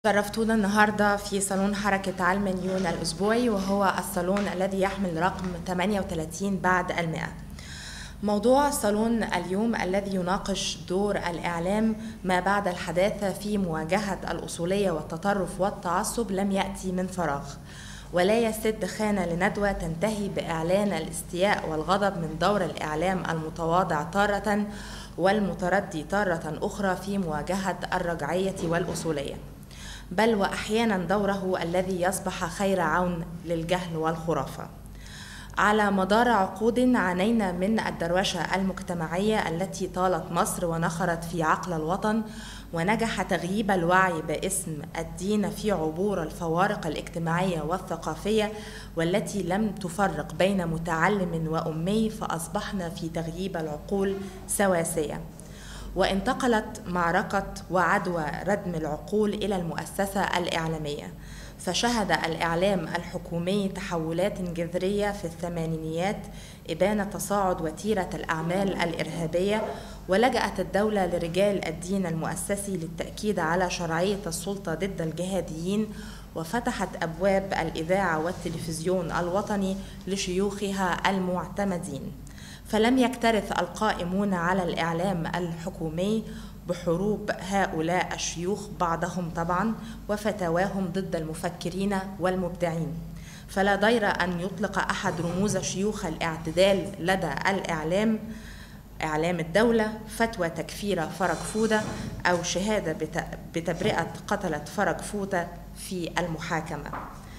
شرفتونا النهارده في صالون حركة علمانيون الأسبوعي وهو الصالون الذي يحمل رقم 38 بعد المئة موضوع صالون اليوم الذي يناقش دور الإعلام ما بعد الحداثة في مواجهة الأصولية والتطرف والتعصب لم يأتي من فراغ ولا يسد خانة لندوة تنتهي بإعلان الاستياء والغضب من دور الإعلام المتواضع تارة والمتردي تارة أخرى في مواجهة الرجعية والأصولية بل وأحيانا دوره الذي يصبح خير عون للجهل والخرافة على مدار عقود عانينا من الدروشة المجتمعية التي طالت مصر ونخرت في عقل الوطن ونجح تغييب الوعي باسم الدين في عبور الفوارق الاجتماعية والثقافية والتي لم تفرق بين متعلم وأمي فأصبحنا في تغييب العقول سواسية وانتقلت معركة وعدوى ردم العقول إلى المؤسسة الإعلامية فشهد الإعلام الحكومي تحولات جذرية في الثمانينيات إبان تصاعد وتيرة الأعمال الإرهابية ولجأت الدولة لرجال الدين المؤسسي للتأكيد على شرعية السلطة ضد الجهاديين وفتحت أبواب الإذاعة والتلفزيون الوطني لشيوخها المعتمدين فلم يكترث القائمون على الإعلام الحكومي بحروب هؤلاء الشيوخ بعضهم طبعا وفتاواهم ضد المفكرين والمبدعين فلا ضير أن يطلق أحد رموز شيوخ الاعتدال لدى الإعلام إعلام الدولة فتوى تكفير فرج فودة أو شهادة بتبرئة قتلة فرج فودة في المحاكمة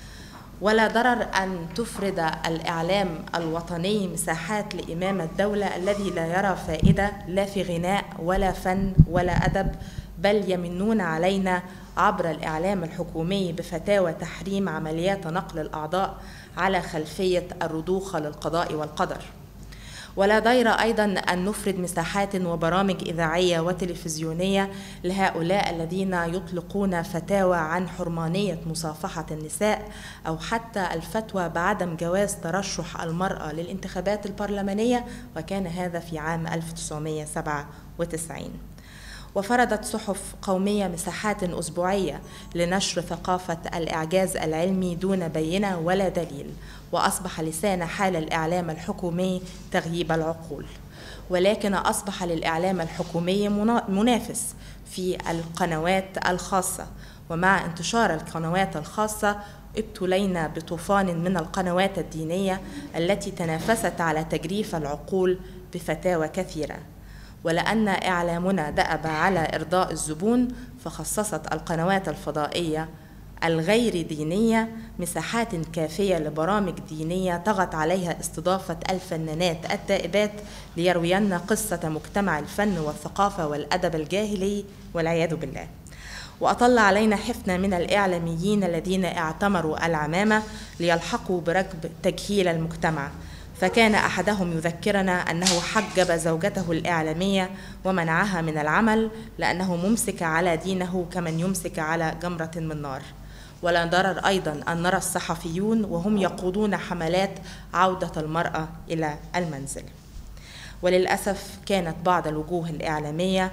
ولا ضرر أن تفرد الإعلام الوطني مساحات لإمام الدولة الذي لا يرى فائدة لا في غناء ولا فن ولا أدب بل يمنون علينا عبر الإعلام الحكومي بفتاوى تحريم عمليات نقل الأعضاء على خلفية الرضوخة للقضاء والقدر ولا ضير أيضا أن نفرد مساحات وبرامج إذاعية وتلفزيونية لهؤلاء الذين يطلقون فتاوى عن حرمانية مصافحة النساء أو حتى الفتوى بعدم جواز ترشح المرأة للانتخابات البرلمانية وكان هذا في عام 1997 وفرضت صحف قومية مساحات أسبوعية لنشر ثقافة الإعجاز العلمي دون بينة ولا دليل وأصبح لسان حال الإعلام الحكومي تغييب العقول ولكن أصبح للإعلام الحكومي منافس في القنوات الخاصة ومع انتشار القنوات الخاصة ابتلينا بطوفان من القنوات الدينية التي تنافست على تجريف العقول بفتاوى كثيرة ولأن إعلامنا دأب على إرضاء الزبون فخصصت القنوات الفضائية الغير دينية مساحات كافية لبرامج دينية طغت عليها استضافة الفنانات التائبات ليروين قصة مجتمع الفن والثقافة والأدب الجاهلي والعياذ بالله وأطل علينا حفنة من الإعلاميين الذين اعتمروا العمامة ليلحقوا بركب تجهيل المجتمع فكان احدهم يذكرنا انه حجب زوجته الاعلاميه ومنعها من العمل لانه ممسك على دينه كمن يمسك على جمره من نار ولا ضرر ايضا ان نرى الصحفيون وهم يقودون حملات عوده المراه الى المنزل وللاسف كانت بعض الوجوه الاعلاميه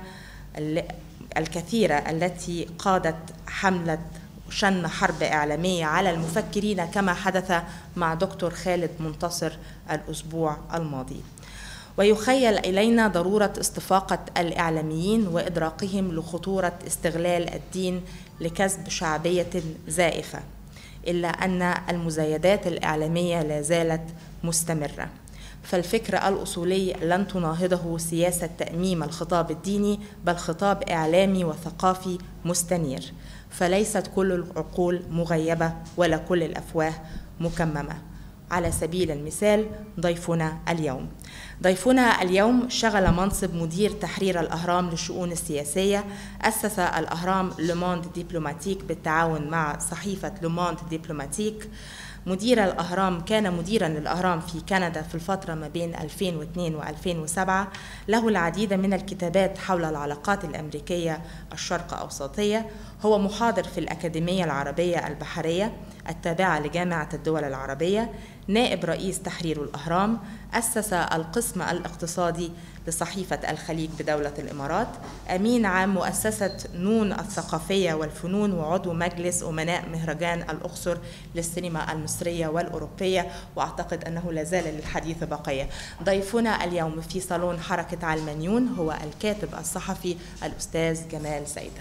الكثيره التي قادت حمله شن حرب إعلامية على المفكرين كما حدث مع دكتور خالد منتصر الأسبوع الماضي ويخيل إلينا ضرورة استفاقة الإعلاميين وإدراكهم لخطورة استغلال الدين لكسب شعبية زائفة إلا أن المزايدات الإعلامية لا زالت مستمرة فالفكر الأصولي لن تناهضه سياسة تأميم الخطاب الديني بل خطاب إعلامي وثقافي مستنير فليست كل العقول مغيبة ولا كل الأفواه مكممة على سبيل المثال ضيفنا اليوم ضيفنا اليوم شغل منصب مدير تحرير الأهرام للشؤون السياسية أسس الأهرام لوموند ديبلوماتيك بالتعاون مع صحيفة لوموند ديبلوماتيك مدير الأهرام كان مديرا للأهرام في كندا في الفترة ما بين 2002 و 2007 له العديد من الكتابات حول العلاقات الأمريكية الشرق أوسطية هو محاضر في الأكاديمية العربية البحرية التابعة لجامعة الدول العربية نائب رئيس تحرير الأهرام أسس القسم الاقتصادي لصحيفة الخليج بدولة الإمارات أمين عام مؤسسة نون الثقافية والفنون وعضو مجلس أمناء مهرجان الأقصر للسينما المصرية والأوروبية وأعتقد أنه لا زال للحديث بقية ضيفنا اليوم في صالون حركة علمانيون هو الكاتب الصحفي الأستاذ جمال سيدة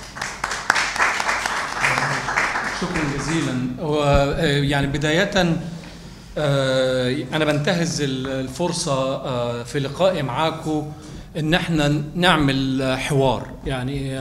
شكرا جزيلا يعني بداية أنا بنتهز الفرصة في لقائي معاكم إن احنا نعمل حوار يعني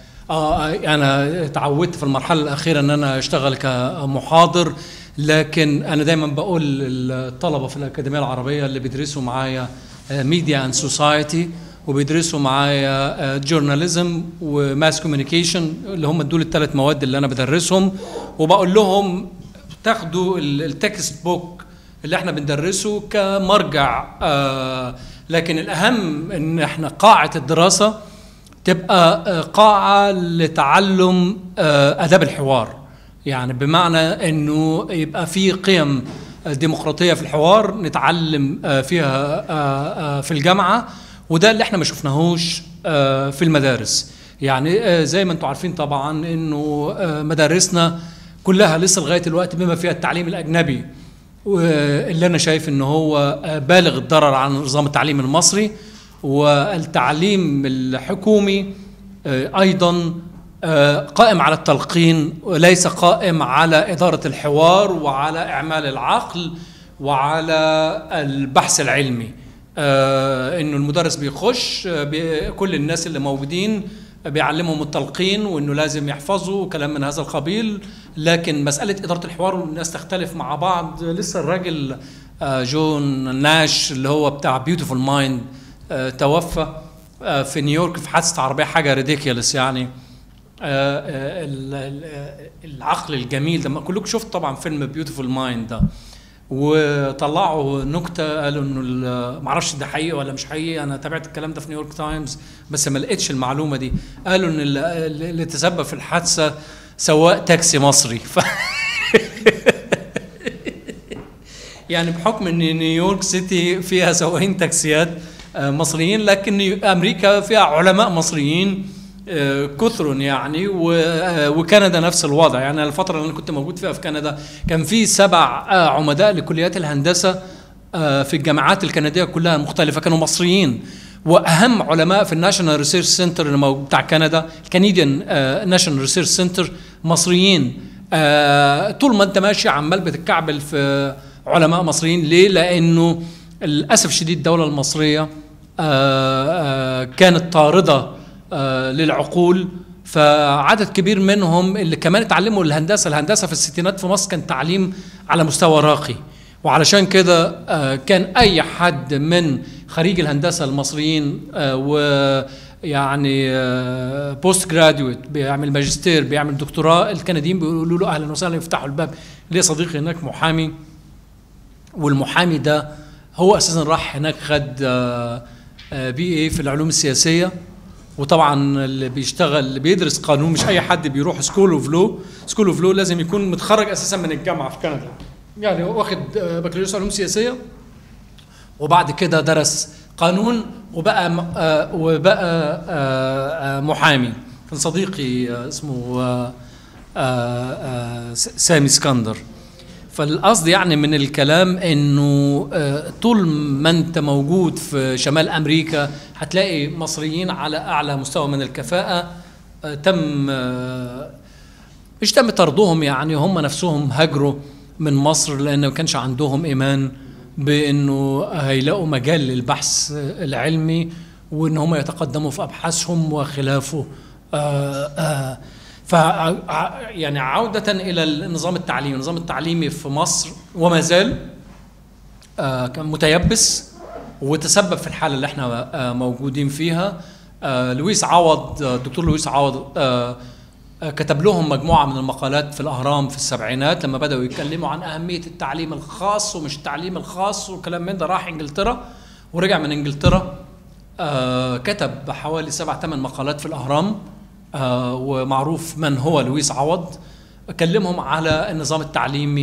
أنا تعودت في المرحلة الأخيرة إن أنا أشتغل كمحاضر لكن أنا دايما بقول للطلبة في الأكاديمية العربية اللي بيدرسوا معايا ميديا أند سوسايتي وبيدرسوا معايا جورناليزم وماس كوميونيكيشن اللي هم دول الثلاث مواد اللي انا بدرسهم وبقول لهم تاخدوا التكست بوك اللي احنا بندرسه كمرجع آه لكن الاهم ان احنا قاعه الدراسه تبقى آه قاعه لتعلم آه اداب الحوار يعني بمعنى انه يبقى في قيم ديمقراطيه في الحوار نتعلم آه فيها آه في الجامعه وده اللي احنا ما شفناهوش في المدارس يعني زي ما انتم عارفين طبعا انه مدارسنا كلها لسه لغايه الوقت بما فيها التعليم الاجنبي اللي انا شايف ان هو بالغ الضرر على نظام التعليم المصري والتعليم الحكومي ايضا قائم على التلقين وليس قائم على اداره الحوار وعلى اعمال العقل وعلى البحث العلمي آه انه المدرس بيخش بي كل الناس اللي موجودين بيعلمهم التلقين وانه لازم يحفظوا وكلام من هذا القبيل لكن مساله اداره الحوار والناس تختلف مع بعض لسه الراجل آه جون ناش اللي هو بتاع بيوتيفول مايند آه توفى آه في نيويورك في حادثه عربيه حاجه ريديكيولس يعني آه العقل الجميل ده كلكم شفت طبعا فيلم بيوتيفول مايند ده وطلعوا نكته قالوا انه معرفش ده حقيقي ولا مش حقيقي انا تابعت الكلام ده في نيويورك تايمز بس ما لقيتش المعلومه دي قالوا ان اللي تسبب في الحادثه سواق تاكسي مصري ف يعني بحكم ان نيويورك سيتي فيها سواقين تاكسيات مصريين لكن امريكا فيها علماء مصريين كثر يعني وكندا نفس الوضع يعني الفترة اللي أنا كنت موجود فيها في كندا كان في سبع عمداء لكليات الهندسة في الجامعات الكندية كلها مختلفة كانوا مصريين واهم علماء في الناشونال ريسيرش سنتر اللي بتاع كندا الكنديان ناشونال ريسيرش سنتر مصريين طول ما انت ماشي عمال بتتكعبل في علماء مصريين ليه؟ لانه للاسف الشديد الدوله المصريه كانت طارده آه للعقول فعدد كبير منهم اللي كمان اتعلموا الهندسه الهندسه في الستينات في مصر كان تعليم على مستوى راقي وعلشان كده آه كان اي حد من خريج الهندسه المصريين آه ويعني بوست جراديويت بيعمل ماجستير بيعمل دكتوراه الكنديين بيقولوا له اهلا وسهلا يفتحوا الباب ليه صديقي هناك محامي والمحامي ده هو اساسا راح هناك خد بي اي في العلوم السياسيه وطبعا اللي بيشتغل اللي بيدرس قانون مش اي حد بيروح سكول اوف لو سكول اوف لو لازم يكون متخرج اساسا من الجامعه في كندا يعني واخد بكالوريوس علوم سياسيه وبعد كده درس قانون وبقى وبقى محامي كان صديقي اسمه سامي اسكندر فالقصد يعني من الكلام انه طول ما انت موجود في شمال امريكا هتلاقي مصريين على اعلى مستوى من الكفاءه تم مش تم طردهم يعني هم نفسهم هاجروا من مصر لان ما كانش عندهم ايمان بانه هيلاقوا مجال للبحث العلمي وان هم يتقدموا في ابحاثهم وخلافه آآ آآ ف يعني عودة إلى النظام التعليمي، النظام التعليمي في مصر وما زال آه كان متيبس وتسبب في الحالة اللي احنا آه موجودين فيها آه لويس عوض الدكتور لويس عوض كتب لهم مجموعة من المقالات في الأهرام في السبعينات لما بدأوا يتكلموا عن أهمية التعليم الخاص ومش التعليم الخاص وكلام من ده راح إنجلترا ورجع من إنجلترا كتب حوالي سبع ثمان مقالات في الأهرام آه ومعروف من هو لويس عوض كلمهم على النظام التعليمي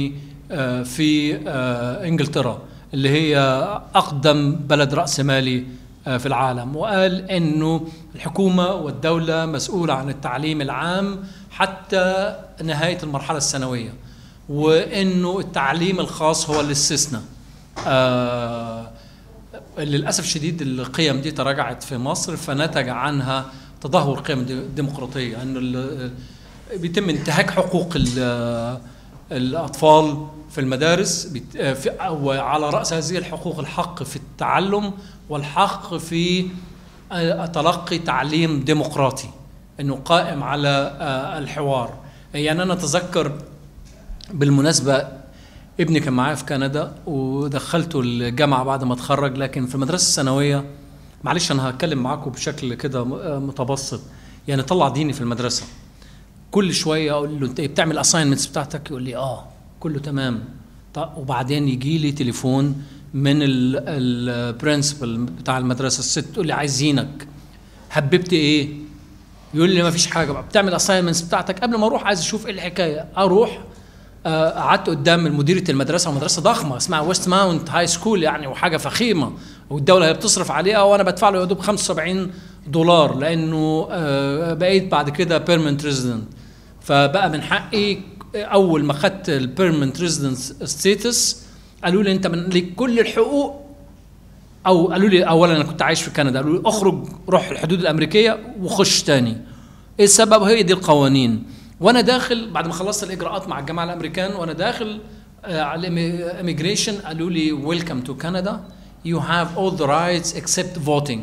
آه، في آه، انجلترا اللي هي اقدم بلد راسمالي آه، في العالم وقال انه الحكومه والدوله مسؤوله عن التعليم العام حتى نهايه المرحله الثانويه وانه التعليم الخاص هو الاستثناء آه للاسف الشديد القيم دي تراجعت في مصر فنتج عنها تدهور قيم الديمقراطيه انه ال- بيتم انتهاك حقوق ال- الاطفال في المدارس بت- آه، في- وعلى راس هذه الحقوق الحق في التعلم والحق في آه، تلقي تعليم ديمقراطي انه قائم على آه، الحوار يعني انا اتذكر بالمناسبه ابني كان معايا في كندا ودخلته الجامعه بعد ما اتخرج لكن في المدرسه الثانويه معلش انا هتكلم معاكم بشكل كده م- آه، متبسط يعني طلع ديني في المدرسه كل شويه اقول له انت إيه بتعمل اساينمنتس بتاعتك يقول لي اه كله تمام طب وبعدين يجي لي تليفون من البرنسبل بتاع المدرسه الست تقول لي عايزينك حببت ايه يقول لي ما فيش حاجه بقى بتعمل اساينمنتس بتاعتك قبل ما اروح عايز اشوف ايه الحكايه اروح آه، قعدت قدام مديرة المدرسة ومدرسة ضخمة اسمها ويست ماونت هاي سكول يعني وحاجة فخيمة والدولة هي بتصرف عليها وأنا بدفع له يا دوب 75 دولار لأنه آه، بقيت بعد كده بيرمنت ريزيدنت فبقى من حقي أول ما خدت البيرمنت ريزيدنت ستيتس قالوا لي أنت من ليك كل الحقوق او قالوا لي اولا انا كنت عايش في كندا قالوا لي اخرج روح الحدود الامريكيه وخش تاني ايه السبب هي دي القوانين وانا داخل بعد ما خلصت الاجراءات مع الجماعه الامريكان وانا داخل آه، على الاميجريشن قالوا لي ويلكم تو كندا يو هاف اول ذا رايتس اكسبت فوتنج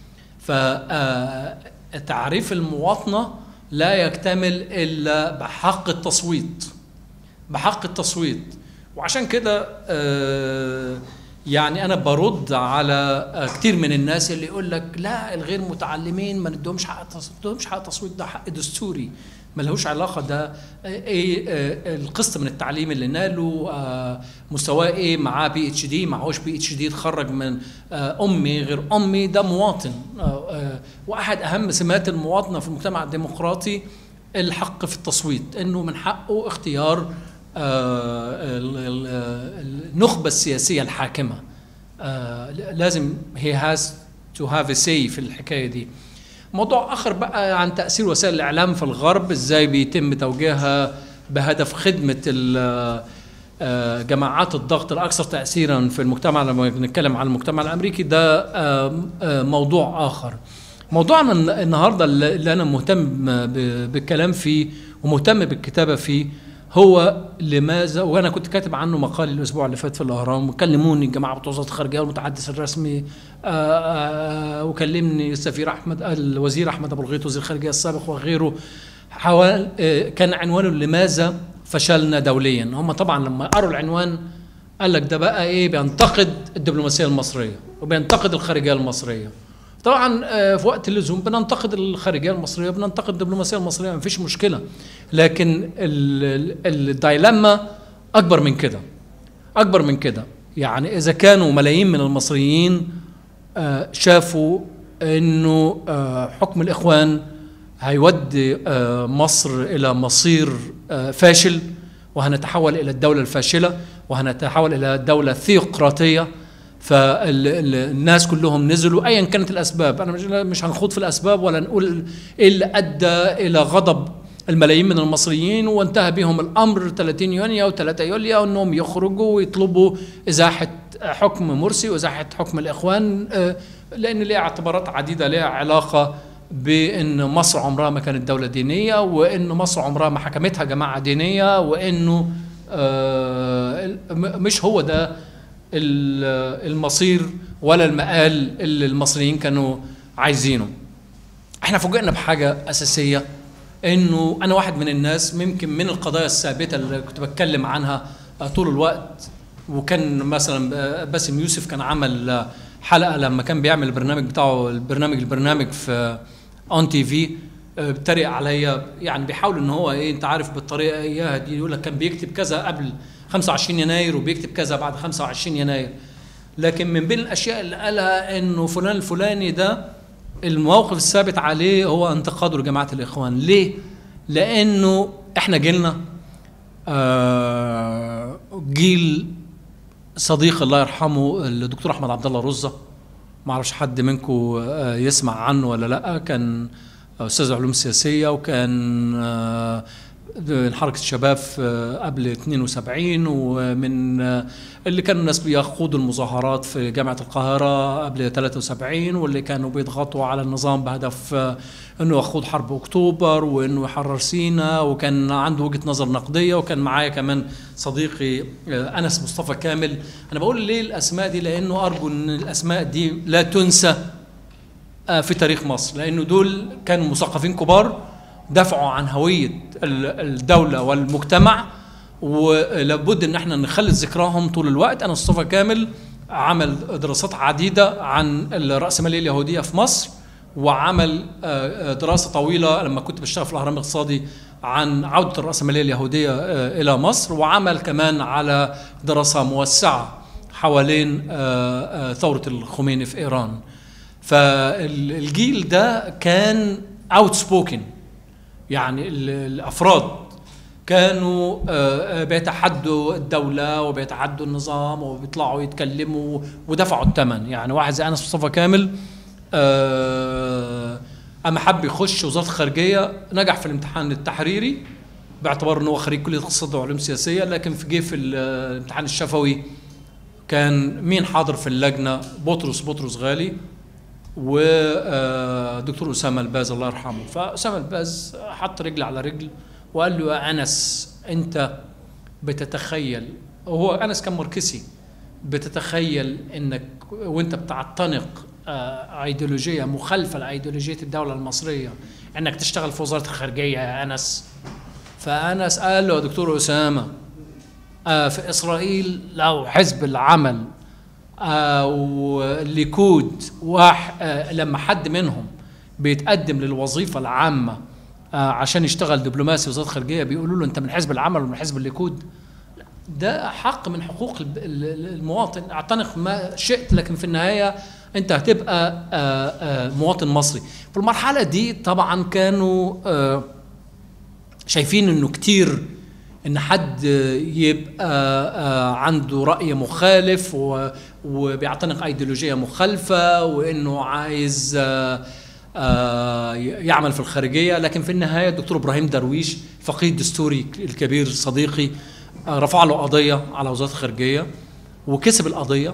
فتعريف المواطنه لا يكتمل الا بحق التصويت بحق التصويت وعشان كده آه، يعني انا برد على آه، كتير من الناس اللي يقول لك لا الغير متعلمين ما ندهمش حق التص- ندهمش حق التصويت ده حق دستوري ما لهوش علاقه ده آه، ايه آه، القسط من التعليم اللي ناله آه، مستواه ايه معاه بي اتش دي معهوش بي اتش دي اتخرج من آه، امي غير امي ده مواطن آه، آه، واحد اهم سمات المواطنه في المجتمع الديمقراطي الحق في التصويت انه من حقه اختيار آه، ال- ال- آه، النخبه السياسيه الحاكمه آه، لازم هي هاز تو هاف سي في الحكايه دي موضوع اخر بقى عن تاثير وسائل الاعلام في الغرب ازاي بيتم توجيهها بهدف خدمه ال- آه، جماعات الضغط الاكثر تاثيرا في المجتمع لما بنتكلم عن المجتمع الامريكي ده آه، آه، موضوع اخر موضوعنا الن- النهارده اللي اللي انا مهتم ب- بالكلام فيه ومهتم بالكتابه فيه هو لماذا وانا كنت كاتب عنه مقال الاسبوع اللي فات في الاهرام وكلموني الجماعه بتوع وزاره الخارجيه والمتحدث الرسمي آه، آه، وكلمني السفير احمد الوزير احمد ابو الغيط وزير الخارجيه السابق وغيره حوال آه، كان عنوانه لماذا فشلنا دوليا هم طبعا لما قروا العنوان قال لك ده بقى ايه بينتقد الدبلوماسيه المصريه وبينتقد الخارجيه المصريه طبعا آه، في وقت اللزوم بننتقد الخارجيه المصريه بننتقد الدبلوماسيه المصريه ما فيش مشكله لكن ال- ال- الدايلما اكبر من كده اكبر من كده يعني اذا كانوا ملايين من المصريين آه، شافوا انه آه، حكم الاخوان هيودي آه، مصر الى مصير آه، فاشل وهنتحول الى الدوله الفاشله وهنتحول الى دوله ثيوقراطيه فالناس كلهم نزلوا ايا كانت الاسباب انا مش مش هنخوض في الاسباب ولا نقول ايه اللي ادى الى غضب الملايين من المصريين وانتهى بهم الامر 30 يونيو و3 يوليو انهم يخرجوا ويطلبوا ازاحه حكم مرسي وازاحه حكم الاخوان آه، لان ليها اعتبارات عديده ليها علاقه بان مصر عمرها ما كانت دوله دينيه وان مصر عمرها ما حكمتها جماعه دينيه وانه آه، م- مش هو ده ال- المصير ولا المآل اللي المصريين كانوا عايزينه احنا فوجئنا بحاجه اساسيه انه انا واحد من الناس ممكن من القضايا الثابته اللي كنت بتكلم عنها آه، طول الوقت وكان مثلا آه، باسم يوسف كان عمل آه، حلقه لما كان بيعمل البرنامج بتاعه البرنامج البرنامج في اون تي في بيتريق عليا يعني بيحاول ان هو ايه انت عارف بالطريقه اياها دي يقول لك كان بيكتب كذا قبل 25 يناير وبيكتب كذا بعد 25 يناير لكن من بين الاشياء اللي قالها انه فلان الفلاني ده الموقف الثابت عليه هو انتقاده لجماعه الاخوان ليه لانه احنا جيلنا آه جيل صديق الله يرحمه الدكتور احمد عبد الله رزه ما اعرفش حد منكم يسمع عنه ولا لا كان استاذ علوم سياسيه وكان آه، من حركه الشباب في قبل 72 ومن آه، اللي كانوا الناس بيخوضوا المظاهرات في جامعه القاهره قبل 73 واللي كانوا بيضغطوا على النظام بهدف آه، انه يخوض حرب اكتوبر وانه يحرر سينا وكان عنده وجهه نظر نقديه وكان معايا كمان صديقي آه، انس مصطفى كامل انا بقول ليه الاسماء دي لانه ارجو ان الاسماء دي لا تنسى آه، في تاريخ مصر لانه دول كانوا مثقفين كبار دافعوا عن هويه ال- الدوله والمجتمع ولابد ان احنا نخلد ذكراهم طول الوقت انا مصطفى كامل عمل دراسات عديده عن الراسماليه اليهوديه في مصر وعمل آه، آه، دراسه طويله لما كنت بشتغل في الاهرام الاقتصادي عن عوده الراسماليه اليهوديه آه، الى مصر وعمل كمان على دراسه موسعه حوالين آه، آه، ثوره الخميني في ايران فالجيل ده كان اوت سبوكن يعني ال- الافراد كانوا آه، آه، بيتحدوا الدوله وبيتحدوا النظام وبيطلعوا يتكلموا ودفعوا الثمن يعني واحد زي انس مصطفى كامل آه، اما حب يخش وزاره الخارجيه نجح في الامتحان التحريري باعتبار ان هو خريج كليه اقتصاد وعلوم سياسيه لكن في جه في الامتحان الشفوي كان مين حاضر في اللجنه بطرس بطرس غالي ودكتور اسامه الباز الله يرحمه فاسامه الباز حط رجل على رجل وقال له يا انس انت بتتخيل وهو انس كان ماركسي بتتخيل انك وانت بتعتنق آه، ايديولوجيه مخالفه لايديولوجيه الدوله المصريه انك تشتغل في وزاره الخارجيه يا انس فانس قال له يا دكتور اسامه آه، في اسرائيل لو حزب العمل او الليكود واح آه، لما حد منهم بيتقدم للوظيفه العامه آه، عشان يشتغل دبلوماسي وزاره خارجيه بيقولوا له انت من حزب العمل ولا من حزب الليكود لا، ده حق من حقوق الب- ال- ال- المواطن اعتنق ما شئت لكن في النهايه انت هتبقى آه، آه، مواطن مصري في المرحله دي طبعا كانوا آه، شايفين انه كتير ان حد يبقى آه، عنده راي مخالف و- وبيعتنق ايديولوجيه مخالفه وانه عايز آه، آه، يعمل في الخارجيه لكن في النهايه الدكتور ابراهيم درويش فقيه الدستوري الكبير صديقي آه، رفع له قضيه على وزاره الخارجيه وكسب القضيه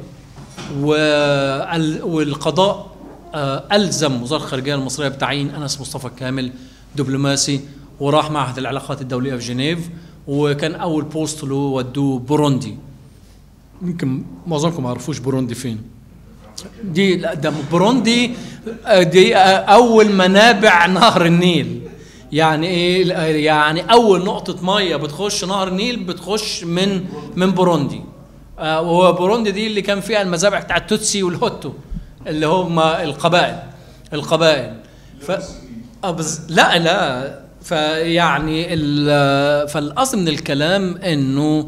وال- والقضاء آه، الزم وزاره الخارجيه المصريه بتعيين انس مصطفى كامل دبلوماسي وراح معهد العلاقات الدوليه في جنيف وكان اول بوست له ودوه بوروندي يمكن معظمكم ما يعرفوش بوروندي فين دي لا ده بوروندي آه، دي آه، اول منابع نهر النيل يعني ايه يعني اول نقطه ميه بتخش نهر النيل بتخش من من بوروندي آه، وهو بوروندي دي اللي كان فيها المذابح بتاع التوتسي والهوتو اللي هم القبائل القبائل ف آه، بز... لا لا فيعني ال... فالاصل من الكلام انه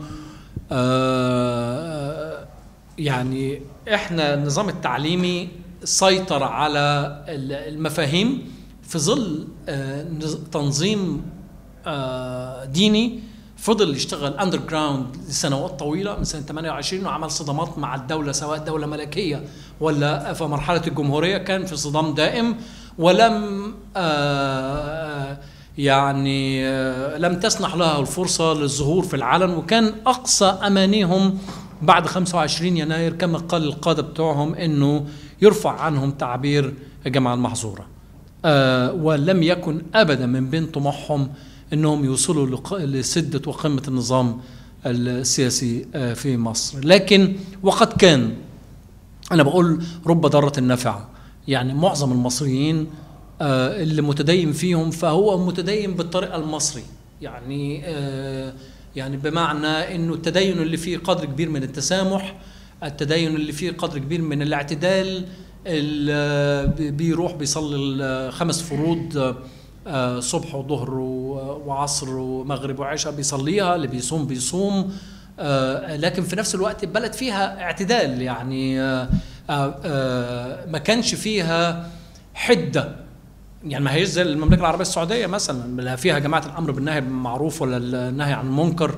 آه يعني احنا النظام التعليمي سيطر على ال- المفاهيم في ظل آه، نظ- تنظيم آه، ديني فضل يشتغل اندر جراوند لسنوات طويله من سنه 28 وعمل صدامات مع الدوله سواء دوله ملكيه ولا في مرحله الجمهوريه كان في صدام دائم ولم آه، يعني آه، لم تسنح له الفرصه للظهور في العلن وكان اقصى امانيهم بعد 25 يناير كما قال القاده بتوعهم انه يرفع عنهم تعبير الجماعه المحظوره آه، ولم يكن ابدا من بين طموحهم انهم يوصلوا لق- لسده وقمه النظام السياسي آه، في مصر لكن وقد كان انا بقول رب ضاره نافعه يعني معظم المصريين آه، اللي متدين فيهم فهو متدين بالطريقه المصري يعني آه، يعني بمعنى انه التدين اللي فيه قدر كبير من التسامح التدين اللي فيه قدر كبير من الاعتدال ال- بي- بيروح بيصلي الخمس فروض آه، آه، صبح وظهر و- وعصر ومغرب وعشاء بيصليها اللي بيصوم بيصوم آه، لكن في نفس الوقت البلد فيها اعتدال يعني آه، آه، آه، ما كانش فيها حده يعني ما هيش زي المملكه العربيه السعوديه مثلا لا فيها جماعه الامر بالنهي بالمعروف ولا النهي عن المنكر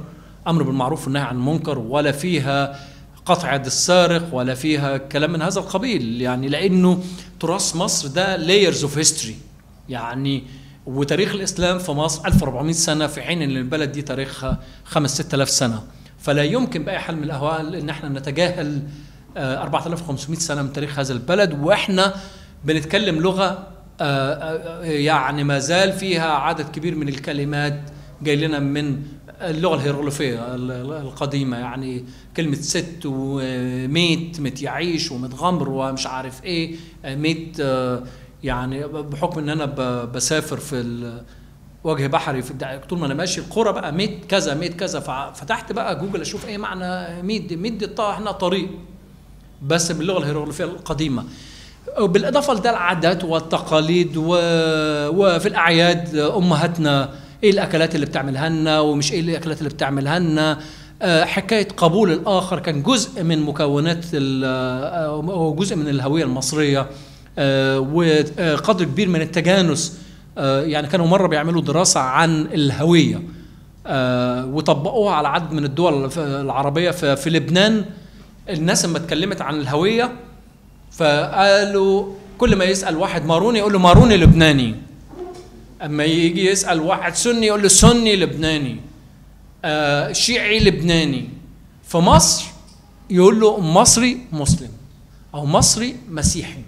امر بالمعروف والنهي عن المنكر ولا فيها قطع يد السارق ولا فيها كلام من هذا القبيل يعني لانه تراث مصر ده لايرز اوف هيستوري يعني وتاريخ الاسلام في مصر 1400 سنه في حين ان البلد دي تاريخها 5 6000 سنه فلا يمكن باي حال من الاحوال ان احنا نتجاهل آه، 4500 سنه من تاريخ هذا البلد واحنا بنتكلم لغه آه، آه، يعني ما زال فيها عدد كبير من الكلمات جاي لنا من اللغه الهيروغليفيه ال- ال- القديمه يعني كلمه ست وميت ميت يعيش ومتغمر ومش عارف ايه آه، ميت آه، يعني بحكم ان انا ب- بسافر في ال- وجه بحري في الدع- طول ما انا ماشي القرى بقى ميت كذا ميت كذا ففتحت بقى جوجل اشوف ايه معنى ميت دي ميت دي الطا- احنا طريق بس باللغه الهيروغليفيه القديمه بالاضافه لده العادات والتقاليد و... وفي الاعياد امهاتنا ايه الاكلات اللي بتعملها لنا ومش ايه الاكلات اللي بتعملها لنا آه، حكايه قبول الاخر كان جزء من مكونات ال- آه، او جزء من الهويه المصريه آه، وقدر كبير من التجانس آه، يعني كانوا مره بيعملوا دراسه عن الهويه آه، وطبقوها على عدد من الدول العربيه ف- في لبنان الناس لما اتكلمت عن الهويه فقالوا كل ما يسال واحد ماروني يقول له ماروني لبناني اما يجي يسال واحد سني يقول له سني لبناني آه شيعي لبناني في مصر يقول له مصري مسلم او مصري مسيحي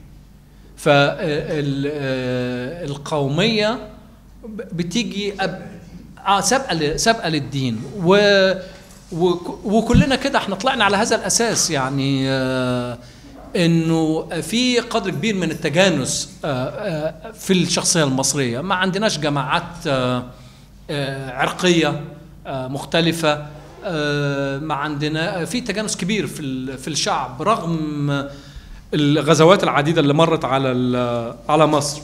فالقوميه بتيجي أب... اه سابقه ل- سابقه للدين و... وك- وكلنا كده احنا طلعنا على هذا الاساس يعني آه انه في قدر كبير من التجانس آه آه في الشخصيه المصريه ما عندناش جماعات آه آه عرقيه آه مختلفه آه ما عندنا في تجانس كبير في ال- في الشعب رغم الغزوات العديده اللي مرت على ال- على مصر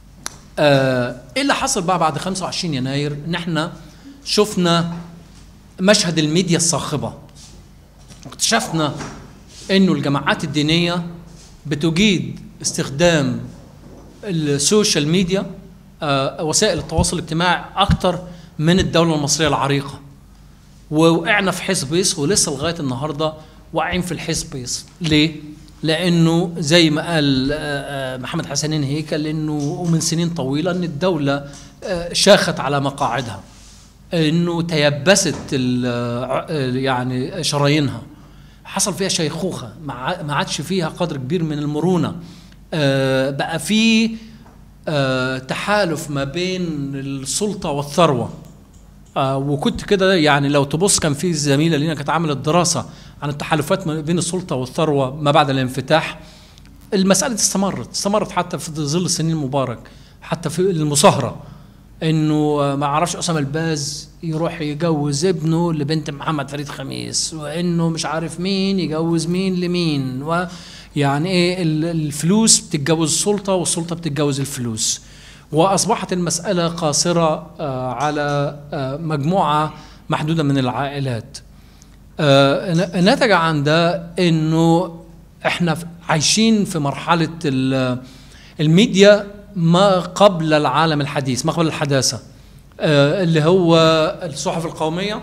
آه، ايه اللي حصل بقى بعد 25 يناير ان احنا شفنا مشهد الميديا الصاخبه اكتشفنا انه الجماعات الدينيه بتجيد استخدام السوشيال ميديا آه، وسائل التواصل الاجتماعي اكتر من الدوله المصريه العريقه ووقعنا في حزبيس ولسه لغايه النهارده واقعين في الحزبيس ليه؟ لانه زي ما قال آه، آه، محمد حسنين هيكل انه ومن سنين طويله ان الدوله آه، شاخت على مقاعدها انه تيبست ال- آه، يعني شرايينها حصل فيها شيخوخه ما ع- ما عادش فيها قدر كبير من المرونه آه، بقى في آه، تحالف ما بين السلطه والثروه آه وكنت كده يعني لو تبص كان في زميله لينا كانت عملت دراسه عن التحالفات ما بين السلطه والثروه ما بعد الانفتاح المساله دي استمرت استمرت حتى في ظل سنين مبارك حتى في المصاهره انه آه، ما اعرفش اسامه الباز يروح يجوز ابنه لبنت محمد فريد خميس وانه مش عارف مين يجوز مين لمين ويعني ايه ال- الفلوس بتتجوز السلطه والسلطه بتتجوز الفلوس واصبحت المساله قاصره آه، على آه، مجموعه محدوده من العائلات آه، ن- نتج عن ده انه احنا ف- عايشين في مرحله ال- الميديا ما قبل العالم الحديث ما قبل الحداثه آه، اللي هو الصحف القوميه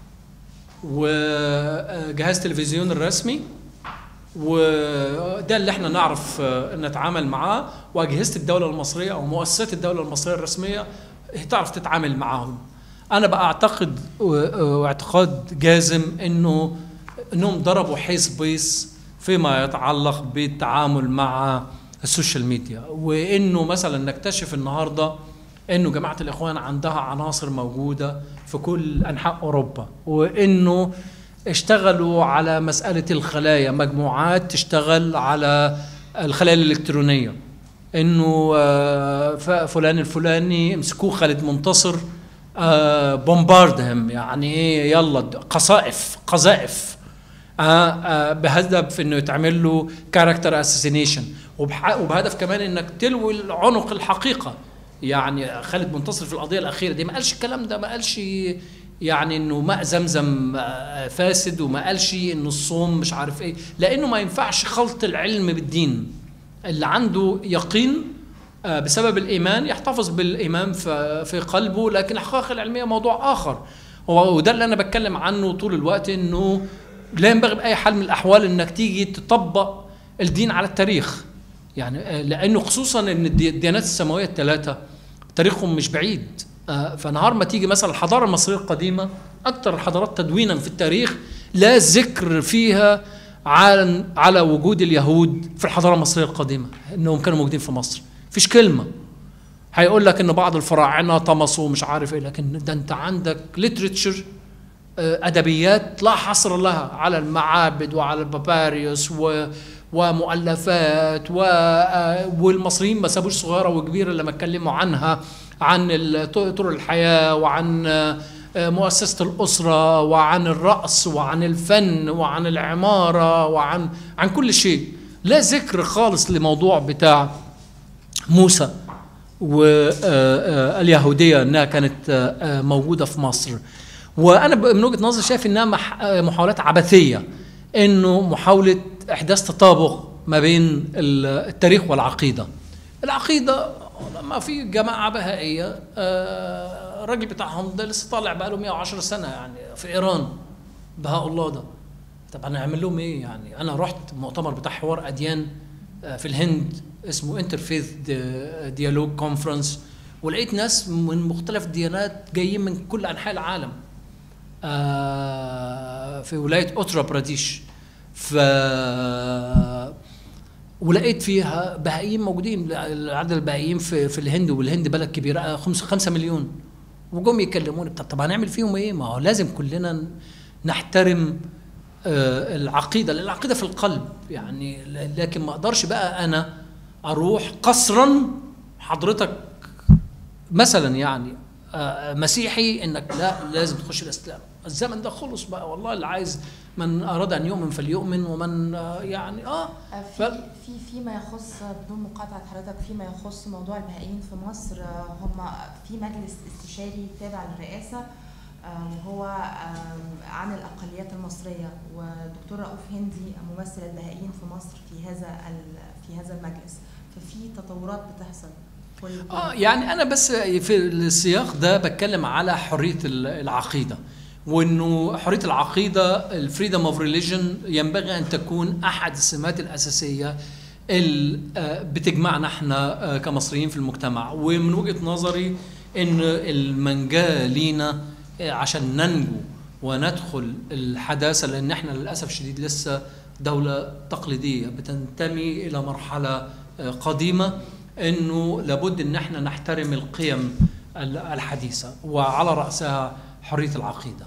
وجهاز التلفزيون الرسمي وده اللي احنا نعرف آه، نتعامل معاه واجهزه الدوله المصريه او مؤسسات الدوله المصريه الرسميه تعرف تتعامل معاهم انا بقى اعتقد و- واعتقاد جازم انه انهم ضربوا حيث بيس فيما يتعلق بالتعامل مع السوشيال ميديا وانه مثلا نكتشف النهارده انه جماعه الاخوان عندها عناصر موجوده في كل انحاء اوروبا وانه اشتغلوا على مساله الخلايا مجموعات تشتغل على الخلايا الالكترونيه انه آه، ف- فلان الفلاني مسكوه خالد منتصر آه، بومباردهم يعني ايه يلا د- قصائف قذائف آه، آه، بهدف انه يتعمل له كاركتر اساسينيشن وبهدف كمان انك تلوي عنق الحقيقه يعني خالد منتصر في القضيه الاخيره دي ما قالش الكلام ده ما قالش يعني انه ماء زمزم آه، فاسد وما قالش انه الصوم مش عارف ايه لانه ما ينفعش خلط العلم بالدين اللي عنده يقين آه، بسبب الايمان يحتفظ بالايمان ف- في قلبه لكن الحقائق العلميه موضوع اخر وده اللي انا بتكلم عنه طول الوقت انه لا ينبغي باي حال من الاحوال انك تيجي تطبق الدين على التاريخ يعني آه، لانه خصوصا ان الديانات السماويه الثلاثه تاريخهم مش بعيد آه، فنهار ما تيجي مثلا الحضاره المصريه القديمه اكثر الحضارات تدوينا في التاريخ لا ذكر فيها على على وجود اليهود في الحضاره المصريه القديمه انهم كانوا موجودين في مصر فيش كلمه هيقول لك ان بعض الفراعنه طمسوا مش عارف ايه لكن ده انت عندك ليتريتشر ادبيات لا حصر لها على المعابد وعلى الباباريوس و ومؤلفات و والمصريين ما سابوش صغيره وكبيره لما اتكلموا عنها عن طرق الحياه وعن مؤسسه الاسره وعن الرأس وعن الفن وعن العماره وعن عن كل شيء لا ذكر خالص لموضوع بتاع موسى واليهوديه انها كانت موجوده في مصر وانا من وجهه نظري شايف انها محاولات عبثيه انه محاوله احداث تطابق ما بين التاريخ والعقيده العقيده ما في جماعه بهائيه الراجل بتاعهم ده لسه طالع بقاله 110 سنه يعني في ايران بهاء الله ده طب انا اعمل لهم ايه يعني انا رحت مؤتمر بتاع حوار اديان في الهند اسمه انترفيث ديالوج كونفرنس ولقيت ناس من مختلف الديانات جايين من كل انحاء العالم في ولايه اوترا براديش ف ولقيت فيها بهائيين موجودين عدد البهائيين في, في الهند والهند بلد كبيره 5 مليون وجم يكلموني طب طب هنعمل فيهم ايه؟ ما هو لازم كلنا نحترم آه العقيده لان العقيده في القلب يعني لكن ما اقدرش بقى انا اروح قصرا حضرتك مثلا يعني آه مسيحي انك لا لازم تخش الاسلام الزمن ده خلص بقى والله اللي عايز من اراد ان يؤمن فليؤمن ومن آه يعني اه في في فيما يخص بدون مقاطعه حضرتك فيما يخص موضوع البهائيين في مصر هم في مجلس استشاري تابع للرئاسه وهو عن الاقليات المصريه والدكتور رؤوف هندي ممثل البهائيين في مصر في هذا في هذا المجلس ففي تطورات بتحصل اه يعني انا بس في السياق ده بتكلم على حريه العقيده وانه حريه العقيده الفريدم اوف ريليجن ينبغي ان تكون احد السمات الاساسيه اللي بتجمعنا احنا كمصريين في المجتمع ومن وجهه نظري ان المنجاه لينا عشان ننجو وندخل الحداثه لان احنا للاسف الشديد لسه دوله تقليديه بتنتمي الى مرحله قديمه انه لابد ان احنا نحترم القيم الحديثه وعلى راسها حريه العقيده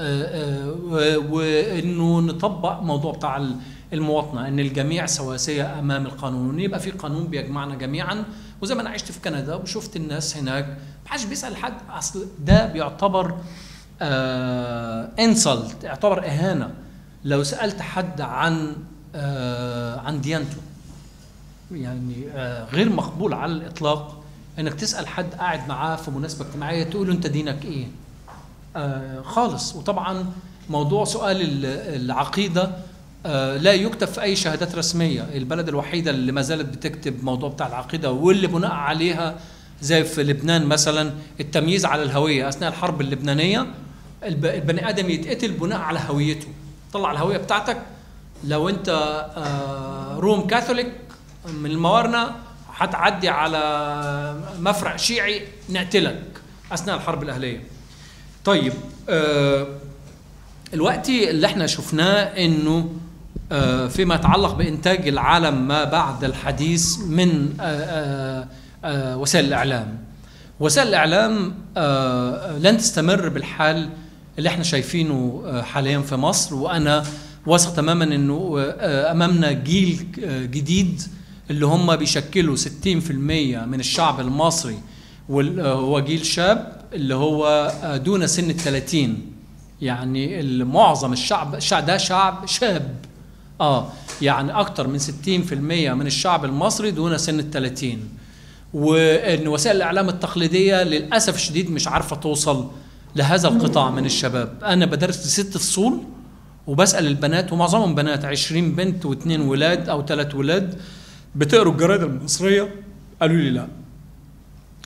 وانه نطبق موضوع بتاع المواطنه ان الجميع سواسيه امام القانون يبقى في قانون بيجمعنا جميعا وزي ما انا عشت في كندا وشفت الناس هناك ما حدش بيسال حد اصل ده بيعتبر آه انسلت يعتبر اهانه لو سالت حد عن آه عن ديانته يعني آه غير مقبول على الاطلاق انك تسال حد قاعد معاه في مناسبه اجتماعيه تقول له انت دينك ايه آه خالص وطبعا موضوع سؤال العقيده آه لا يكتب في اي شهادات رسميه البلد الوحيده اللي ما زالت بتكتب موضوع بتاع العقيده واللي بناء عليها زي في لبنان مثلا التمييز على الهويه اثناء الحرب اللبنانيه البني ادم يتقتل بناء على هويته طلع الهويه بتاعتك لو انت آه روم كاثوليك من الموارنه هتعدي على مفرع شيعي نقتلك اثناء الحرب الاهليه طيب آه الوقت اللي احنا شفناه انه آه فيما يتعلق بانتاج العالم ما بعد الحديث من آه آه وسائل الاعلام وسائل الاعلام لن تستمر بالحال اللي احنا شايفينه حاليا في مصر وانا واثق تماما انه امامنا جيل جديد اللي هم بيشكلوا 60% من الشعب المصري وهو جيل شاب اللي هو دون سن ال 30 يعني معظم الشعب الشعب ده شعب شاب اه يعني اكتر من 60% من الشعب المصري دون سن ال 30 وان وسائل الاعلام التقليديه للاسف الشديد مش عارفه توصل لهذا القطاع من الشباب انا بدرس ست فصول وبسال البنات ومعظمهم بنات 20 بنت واثنين ولاد او ثلاث ولاد بتقروا الجرايد المصريه قالوا لي لا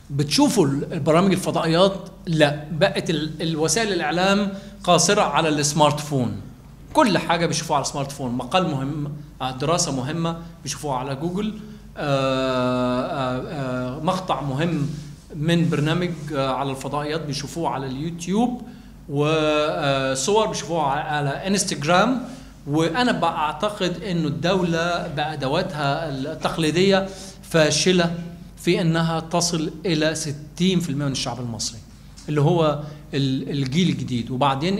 بتشوفوا البرامج الفضائيات لا بقت الوسائل الاعلام قاصره على السمارت فون كل حاجه بيشوفوها على السمارت فون مقال مهم دراسه مهمه بيشوفوها على جوجل آآ آآ مقطع مهم من برنامج على الفضائيات بيشوفوه على اليوتيوب وصور بيشوفوها على انستغرام وانا بعتقد انه الدوله بادواتها التقليديه فاشله في انها تصل الى 60% من الشعب المصري اللي هو الجيل الجديد وبعدين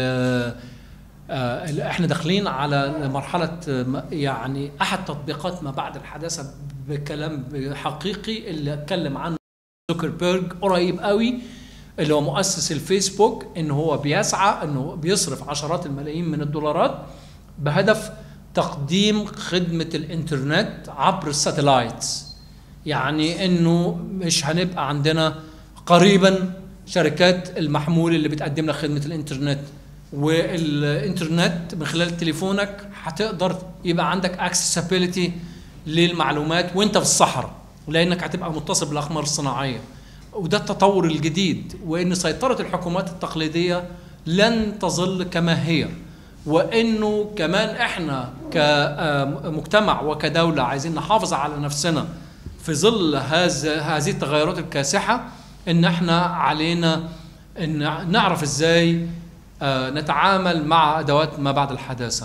احنا داخلين على مرحله يعني احد تطبيقات ما بعد الحداثه بكلام حقيقي اللي اتكلم عنه زوكربيرج قريب قوي اللي هو مؤسس الفيسبوك ان هو بيسعى انه بيصرف عشرات الملايين من الدولارات بهدف تقديم خدمه الانترنت عبر الساتلايتس يعني انه مش هنبقى عندنا قريبا شركات المحمول اللي بتقدم لك خدمه الانترنت والانترنت من خلال تليفونك هتقدر يبقى عندك اكسسبيليتي للمعلومات وانت في الصحراء لانك هتبقى متصل بالاقمار الصناعيه وده التطور الجديد وان سيطره الحكومات التقليديه لن تظل كما هي وانه كمان احنا كمجتمع وكدوله عايزين نحافظ على نفسنا في ظل هذا هذه التغيرات الكاسحه ان احنا علينا ان نعرف ازاي نتعامل مع ادوات ما بعد الحداثه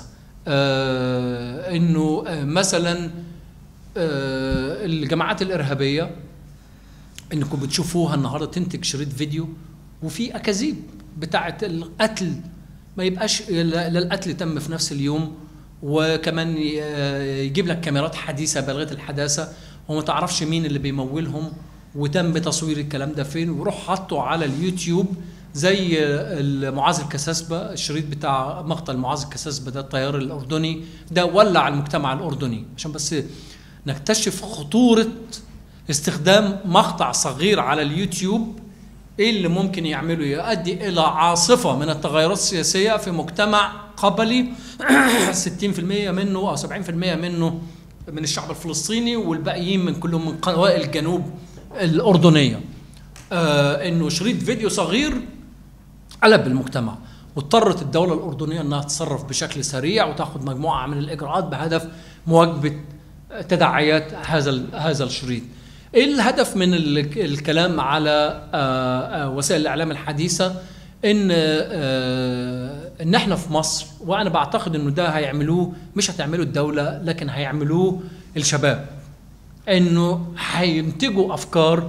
انه مثلا الجماعات الارهابيه انكم بتشوفوها النهارده تنتج شريط فيديو وفي اكاذيب بتاعه القتل ما يبقاش لا القتل تم في نفس اليوم وكمان يجيب لك كاميرات حديثه بالغه الحداثه وما تعرفش مين اللي بيمولهم وتم تصوير الكلام ده فين ويروح حاطه على اليوتيوب زي معاذ الكساسبة الشريط بتاع مقتل معاذ الكساسبة ده الطيار الأردني ده ولع المجتمع الأردني عشان بس نكتشف خطورة استخدام مقطع صغير على اليوتيوب ايه اللي ممكن يعمله يؤدي الى عاصفه من التغيرات السياسيه في مجتمع قبلي 60% منه او 70% منه من الشعب الفلسطيني والباقيين من كلهم من قبائل الجنوب الاردنيه آه انه شريط فيديو صغير قلب المجتمع واضطرت الدولة الأردنية أنها تتصرف بشكل سريع وتأخذ مجموعة من الإجراءات بهدف مواجبة تداعيات هذا هذا الشريط. ايه الهدف من الكلام على وسائل الاعلام الحديثه ان ان احنا في مصر وانا بعتقد انه ده هيعملوه مش هتعمله الدوله لكن هيعملوه الشباب انه هينتجوا افكار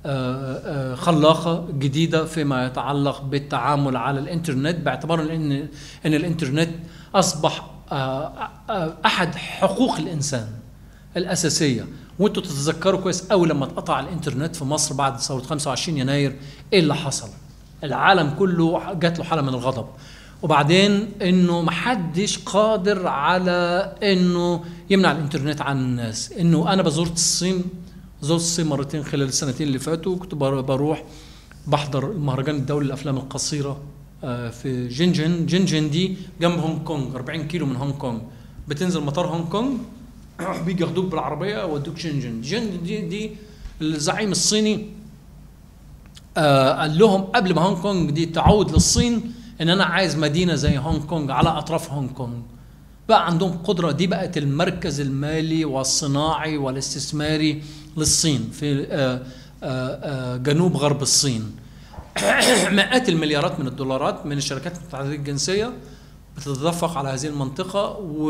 خلاقه جديده فيما يتعلق بالتعامل على الانترنت باعتبار ان ان الانترنت اصبح احد حقوق الانسان الاساسيه وانتوا تتذكروا كويس قوي لما اتقطع الانترنت في مصر بعد ثوره 25 يناير ايه اللي حصل العالم كله جات له حاله من الغضب وبعدين انه محدش قادر على انه يمنع الانترنت عن الناس انه انا بزورت الصين زرت الصين مرتين خلال السنتين اللي فاتوا كنت بروح بحضر المهرجان الدولي للافلام القصيره في جنجن جنجن دي جنب هونج كونج 40 كيلو من هونج كونج بتنزل مطار هونج كونج بيجي ياخدوك بالعربيه ويودوك شنجن شنجن دي دي الزعيم الصيني آه قال لهم قبل ما هونج كونج دي تعود للصين ان انا عايز مدينه زي هونج كونج على اطراف هونج كونج بقى عندهم قدره دي بقت المركز المالي والصناعي والاستثماري للصين في آه آه آه جنوب غرب الصين مئات المليارات من الدولارات من الشركات المتعدده الجنسيه بتتدفق على هذه المنطقه و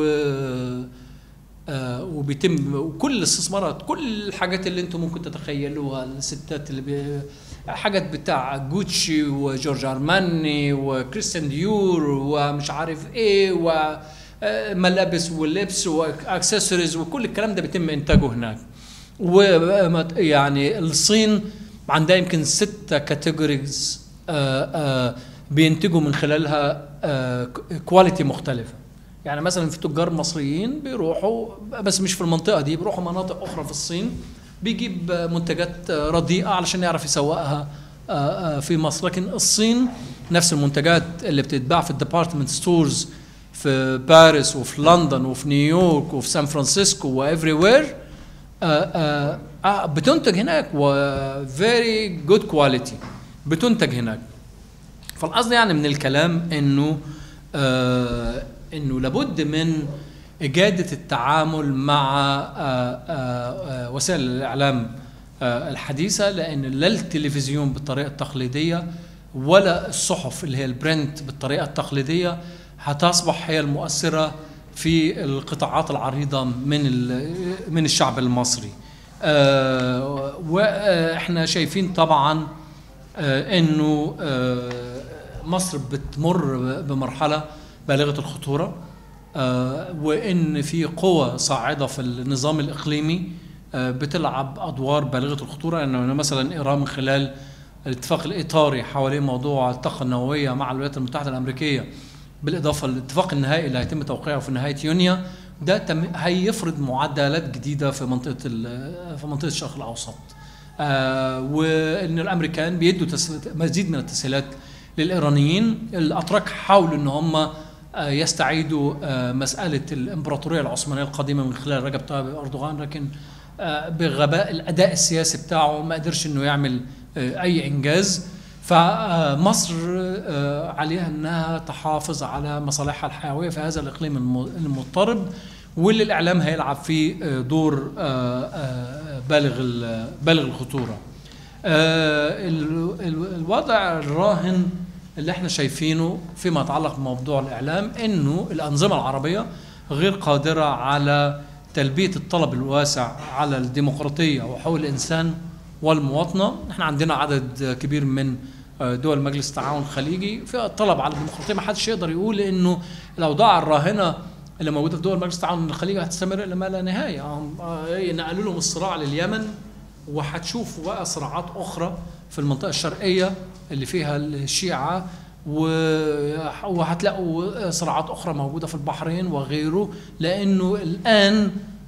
آه وبيتم وكل الاستثمارات كل الحاجات اللي انتم ممكن تتخيلوها الستات اللي بي حاجات بتاع جوتشي وجورج ارماني وكريستيان ديور ومش عارف ايه وملابس ولبس واكسسوارز وكل الكلام ده بيتم انتاجه هناك ويعني الصين عندها يمكن ستة كاتيجوريز آه آه بينتجوا من خلالها كواليتي مختلفه يعني مثلا في تجار مصريين بيروحوا بس مش في المنطقه دي بيروحوا مناطق اخرى في الصين بيجيب منتجات رديئه علشان يعرف يسوقها في مصر لكن الصين نفس المنتجات اللي بتتباع في الديبارتمنت ستورز في باريس وفي لندن وفي نيويورك وفي سان فرانسيسكو وافري وير آه بتنتج هناك و فيري جود كواليتي بتنتج هناك فالقصد يعني من الكلام انه آه انه لابد من اجاده التعامل مع آه آه آه وسائل الاعلام آه الحديثه لان لا التلفزيون بالطريقه التقليديه ولا الصحف اللي هي البرنت بالطريقه التقليديه هتصبح هي المؤثره في القطاعات العريضه من ال- من الشعب المصري آه، واحنا شايفين طبعا آه، انه آه، مصر بتمر بمرحله بالغه الخطوره آه، وان في قوى صاعده في النظام الاقليمي آه، بتلعب ادوار بالغه الخطوره انه مثلا ايران من خلال الاتفاق الاطاري حوالين موضوع الطاقه النوويه مع الولايات المتحده الامريكيه بالاضافه للاتفاق النهائي اللي هيتم توقيعه في نهايه يونيو ده تم هيفرض معدلات جديده في منطقه ال- في منطقه الشرق الاوسط آه وان الامريكان بيدوا تس- مزيد من التسهيلات للايرانيين الاتراك حاولوا ان هم آه، يستعيدوا آه، مساله الامبراطوريه العثمانيه القديمه من خلال رجب طيب اردوغان لكن آه، بغباء الاداء السياسي بتاعه ما قدرش انه يعمل آه، اي انجاز فمصر آه، عليها انها تحافظ على مصالحها الحيويه في هذا الاقليم الم- المضطرب واللي الاعلام هيلعب فيه آه، دور آه، آه، بالغ ال- بالغ الخطوره. آه، ال- ال- الوضع الراهن اللي احنا شايفينه فيما يتعلق بموضوع الاعلام انه الانظمه العربيه غير قادره على تلبيه الطلب الواسع على الديمقراطيه وحقوق الانسان والمواطنه، احنا عندنا عدد كبير من آه، دول مجلس التعاون الخليجي فيها الطلب على الديمقراطيه ما حدش يقدر يقول انه الاوضاع الراهنه اللي موجوده في دول مجلس التعاون الخليجي هتستمر الى ما لا نهايه هم، آه، نقلوا لهم الصراع لليمن وهتشوفوا بقى صراعات اخرى في المنطقه الشرقيه اللي فيها الشيعه و- وهتلاقوا صراعات اخرى موجوده في البحرين وغيره لانه الان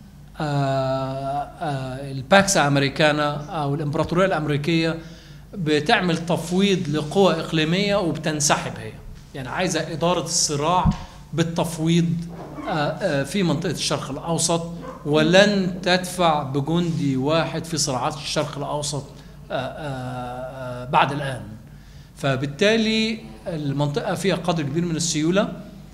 آه، آه، الباكس امريكانا او الامبراطوريه الامريكيه بتعمل تفويض لقوى اقليميه وبتنسحب هي يعني عايزه اداره الصراع بالتفويض آه، آه، في منطقه الشرق الاوسط ولن تدفع بجندي واحد في صراعات الشرق الاوسط آه، آه، آه، بعد الان فبالتالي المنطقه فيها قدر كبير من السيوله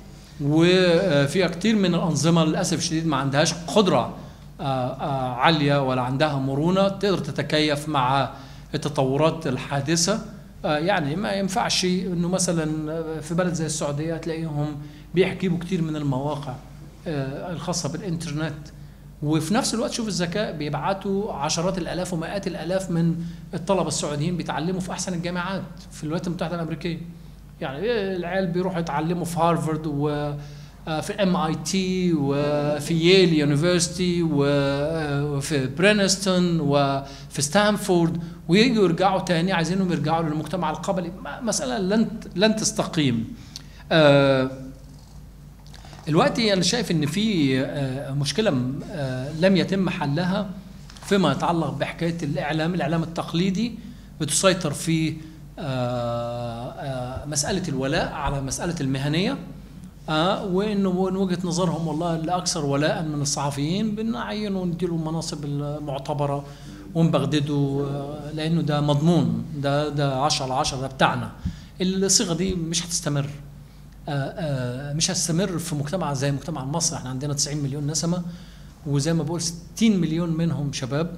وفيها كتير من الأنظمة للأسف الشديد ما عندهاش قدرة آه، آه، عالية ولا عندها مرونة تقدر تتكيف مع التطورات الحادثة آه، يعني ما ينفعش انه مثلا في بلد زي السعودية تلاقيهم بيحجبوا كتير من المواقع آه، الخاصة بالإنترنت وفي نفس الوقت شوف الذكاء بيبعتوا عشرات الالاف ومئات الالاف من الطلبه السعوديين بيتعلموا في احسن الجامعات في الولايات المتحده الامريكيه يعني العيال بيروحوا يتعلموا في هارفارد وفي ام اي تي وفي ييل يونيفرستي وفي برينستون وفي ستانفورد ويجوا يرجعوا تاني عايزينهم يرجعوا للمجتمع القبلي م- مساله لن لن تستقيم آه، دلوقتي انا شايف ان في آه، مشكله م- آه، لم يتم حلها فيما يتعلق بحكايه الاعلام الاعلام التقليدي بتسيطر فيه آه، آه، مساله الولاء على مساله المهنيه آه وانه من وجهه نظرهم والله اللي اكثر ولاء من الصحفيين بنعينه ونديله المناصب المعتبره ونبغدده آه، لانه ده مضمون ده ده 10 على 10 ده بتاعنا الصيغه دي مش هتستمر آه، آه، مش هتستمر في مجتمع زي مجتمع مصر احنا عندنا 90 مليون نسمه وزي ما بقول 60 مليون منهم شباب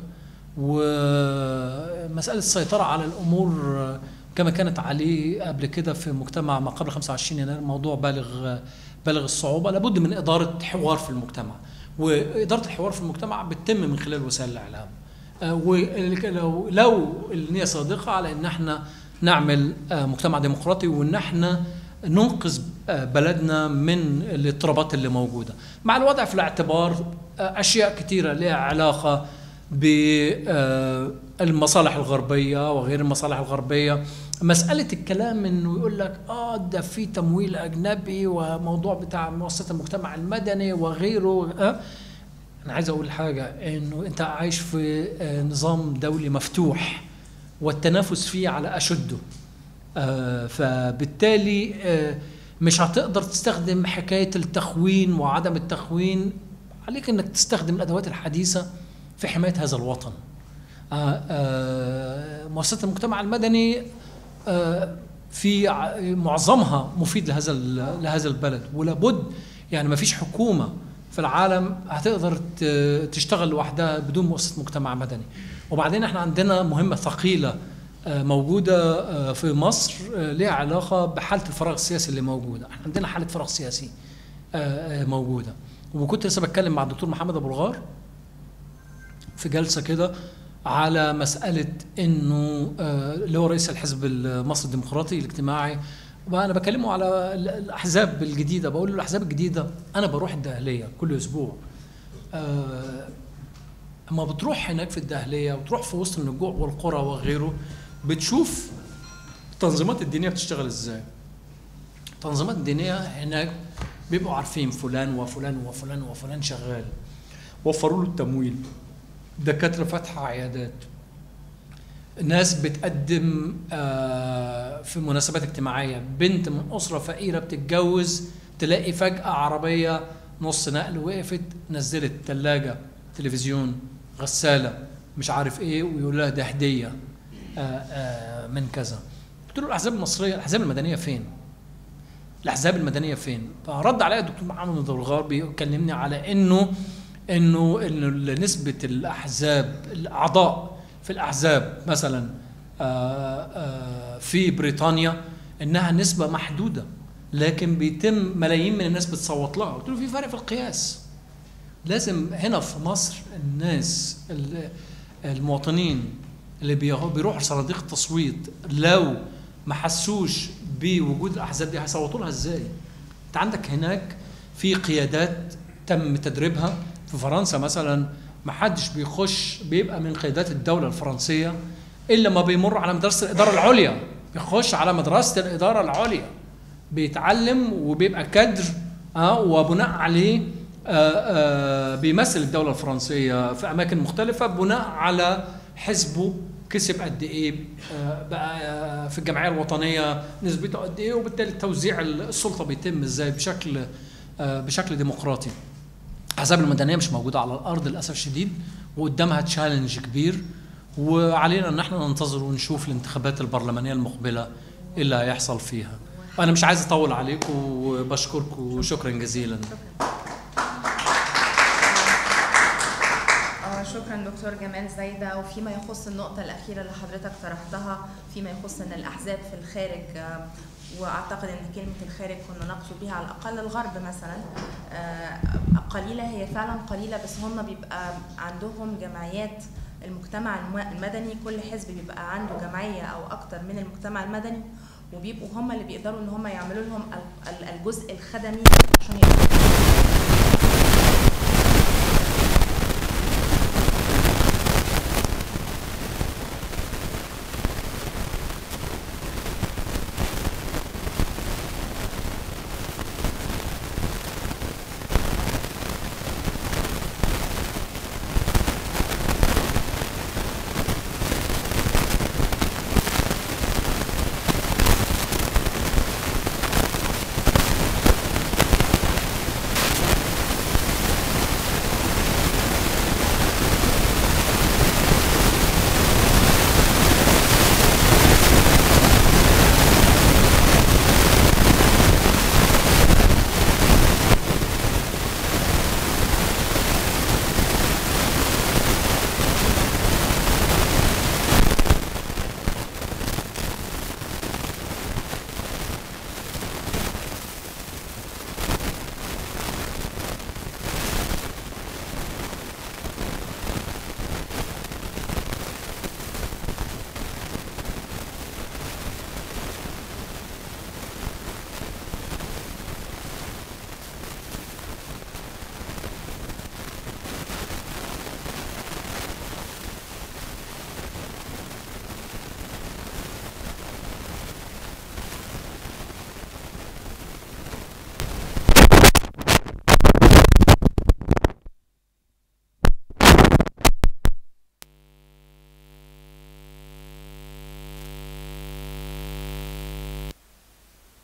ومساله السيطره على الامور آه، كما كانت عليه قبل كده في مجتمع ما قبل 25 يناير موضوع بالغ بالغ الصعوبه لابد من اداره حوار في المجتمع واداره الحوار في المجتمع بتتم من خلال وسائل الاعلام آه، ولو لو النيه صادقه على ان احنا نعمل آه، مجتمع ديمقراطي وان احنا ننقذ آه، بلدنا من الاضطرابات اللي موجوده مع الوضع في الاعتبار آه، اشياء كثيره لها علاقه بالمصالح الغربيه وغير المصالح الغربيه مساله الكلام انه يقول لك اه ده في تمويل اجنبي وموضوع بتاع مؤسسه المجتمع المدني وغيره آه انا عايز اقول حاجه انه انت عايش في آه، نظام دولي مفتوح والتنافس فيه على اشده آه، فبالتالي آه، مش هتقدر تستخدم حكايه التخوين وعدم التخوين عليك انك تستخدم الادوات الحديثه في حمايه هذا الوطن آه، آه، مؤسسات المجتمع المدني آه، في ع- معظمها مفيد لهذا ال- لهذا البلد ولابد يعني ما فيش حكومه في العالم هتقدر ت- تشتغل لوحدها بدون مؤسسه مجتمع مدني وبعدين احنا عندنا مهمه ثقيله آه، موجوده آه، في مصر آه، ليها علاقه بحاله الفراغ السياسي اللي موجوده احنا عندنا حاله فراغ سياسي آه، آه، موجوده وكنت لسه بتكلم مع الدكتور محمد ابو الغار في جلسه كده على مساله انه آه، اللي هو رئيس الحزب المصري الديمقراطي الاجتماعي وانا بكلمه على ال- الاحزاب الجديده بقول له الاحزاب الجديده انا بروح الدقهليه كل اسبوع آه، اما بتروح هناك في الدهليه وتروح في وسط النجوع والقرى وغيره بتشوف التنظيمات الدينيه بتشتغل ازاي التنظيمات الدينيه هناك بيبقوا عارفين فلان وفلان وفلان وفلان شغال وفروا له التمويل دكاتره فاتحه عيادات ناس بتقدم آه، في مناسبات اجتماعيه بنت من اسره فقيره بتتجوز تلاقي فجاه عربيه نص نقل وقفت نزلت ثلاجه تلفزيون غساله مش عارف ايه ويقول لها ده هديه آه، آه، من كذا قلت له الاحزاب المصريه الاحزاب المدنيه فين؟ الاحزاب المدنيه فين؟ فرد عليا الدكتور محمد عبد الغار بيكلمني على انه انه انه نسبه الاحزاب الاعضاء في الاحزاب مثلا آه، آه، في بريطانيا انها نسبه محدوده لكن بيتم ملايين من الناس بتصوت لها قلت له في فرق في القياس لازم هنا في مصر الناس ال- المواطنين اللي بيغ- بيروحوا صناديق التصويت لو ما حسوش بوجود الاحزاب دي هيصوتوا لها ازاي؟ انت عندك هناك في قيادات تم تدريبها في فرنسا مثلا ما حدش بيخش بيبقى من قيادات الدوله الفرنسيه الا ما بيمر على مدرسه الاداره العليا بيخش على مدرسه الاداره العليا بيتعلم وبيبقى كادر اه وبناء عليه آه آه بيمثل الدوله الفرنسيه في اماكن مختلفه بناء على حزبه كسب قد ايه آه بقى آه في الجمعيه الوطنيه نسبته قد ايه وبالتالي توزيع السلطه بيتم ازاي بشكل آه بشكل ديمقراطي الاحزاب المدنيه مش موجوده على الارض للاسف الشديد وقدامها تشالنج كبير وعلينا ان احنا ننتظر ونشوف الانتخابات البرلمانيه المقبله ايه اللي هيحصل فيها انا مش عايز اطول عليكم وبشكركم شكرا جزيلا آه، شكرا دكتور جمال زايدة وفيما يخص النقطة الأخيرة اللي حضرتك طرحتها فيما يخص أن الأحزاب في الخارج آه، وأعتقد أن كلمة الخارج كنا نقصد بها على الأقل الغرب مثلا آه، قليلة هي فعلا قليلة بس هم بيبقى عندهم جمعيات المجتمع الم- المدني كل حزب بيبقى عنده جمعية أو أكتر من المجتمع المدني وبيبقوا هم اللي بيقدروا ان هم يعملوا لهم ال- ال- الجزء الخدمي عشان يقدروا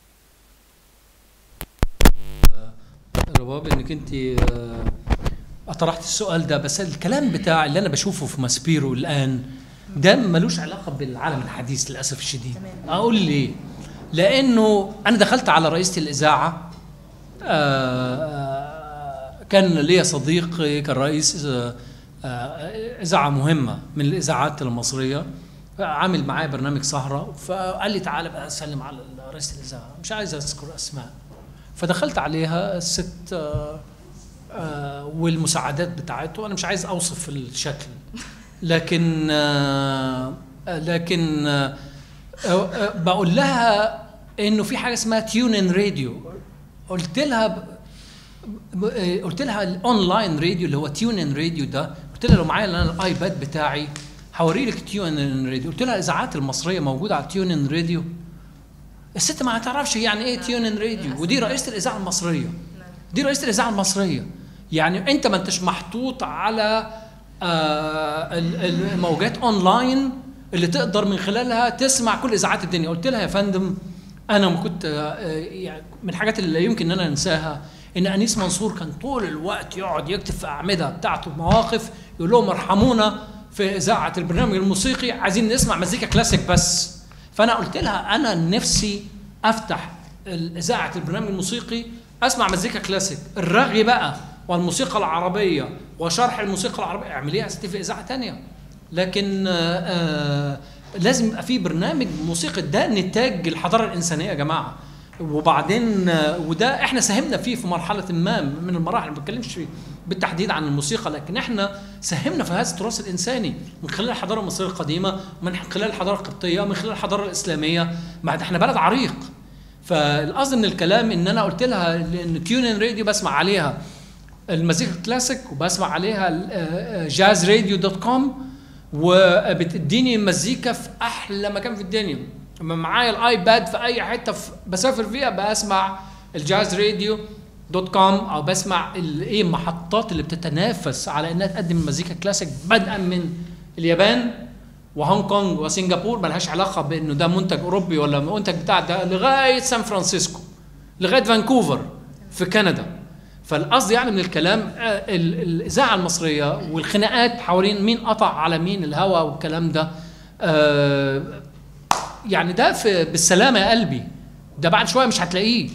رباب انك انت آه، طرحت السؤال ده بس الكلام بتاع اللي انا بشوفه في ماسبيرو الان ده ملوش علاقه بالعالم الحديث للاسف الشديد تمام. اقول ليه لانه انا دخلت على رئيسه الاذاعه آه، كان ليا صديق كان رئيس آه، آه، اذاعه مهمه من الاذاعات المصريه عامل معايا برنامج سهره فقال لي تعالى بقى اسلم على رئيس الاذاعه مش عايز اذكر اسماء فدخلت عليها الست آه، آه، والمساعدات بتاعته انا مش عايز اوصف الشكل لكن آه، آه، لكن آه، آه، آه، بقول لها انه في حاجه اسمها تيون ان راديو قلت لها ب- ب- آه، قلت لها الاونلاين راديو اللي هو تيون ان راديو ده قلت لها لو معايا انا الايباد بتاعي هوري لك تيون ان راديو قلت لها الاذاعات المصريه موجوده على تيون ان راديو الست ما تعرفش يعني ايه تيون ان راديو ودي رئيسه الاذاعه المصريه دي رئيسه الاذاعه المصريه يعني انت ما انتش محطوط على آه، ال- ال- الموجات اونلاين اللي تقدر من خلالها تسمع كل اذاعات الدنيا قلت لها يا فندم انا ما كنت آه، آه، يعني من الحاجات اللي لا يمكن ان انا انساها ان انيس منصور كان طول الوقت يقعد يكتب في اعمده بتاعته مواقف يقول لهم ارحمونا في اذاعه البرنامج الموسيقي عايزين نسمع مزيكا كلاسيك بس فانا قلت لها انا نفسي افتح اذاعه البرنامج الموسيقي اسمع مزيكا كلاسيك الرغي بقى والموسيقى العربيه وشرح الموسيقى العربيه اعمليها يا ستي في اذاعه تانية لكن آه آه لازم يبقى في برنامج موسيقي ده نتاج الحضاره الانسانيه يا جماعه وبعدين آه، وده احنا ساهمنا فيه في مرحله ما من المراحل ما بتكلمش بالتحديد عن الموسيقى لكن احنا ساهمنا في هذا التراث الانساني من خلال الحضاره المصريه القديمه من خلال الحضاره القبطيه من خلال الحضاره الاسلاميه بعد احنا بلد عريق فالقصد من الكلام ان انا قلت لها ان تيون ان راديو بسمع عليها المزيكا الكلاسيك وبسمع عليها جاز راديو دوت كوم وبتديني مزيكا في احلى مكان في الدنيا لما معايا الايباد في اي حته في بسافر فيها بسمع الجاز راديو دوت كوم او بسمع الايه المحطات اللي بتتنافس على انها تقدم مزيكا كلاسيك بدءا من اليابان وهونج كونج وسنغافور ملهاش علاقه بانه ده منتج اوروبي ولا منتج بتاع ده لغايه سان فرانسيسكو لغايه فانكوفر في كندا فالقصد يعني من الكلام آه، ال- الاذاعه المصريه والخناقات حوالين مين قطع على مين الهوا والكلام ده آه، يعني ده في بالسلامه يا قلبي ده بعد شويه مش هتلاقيه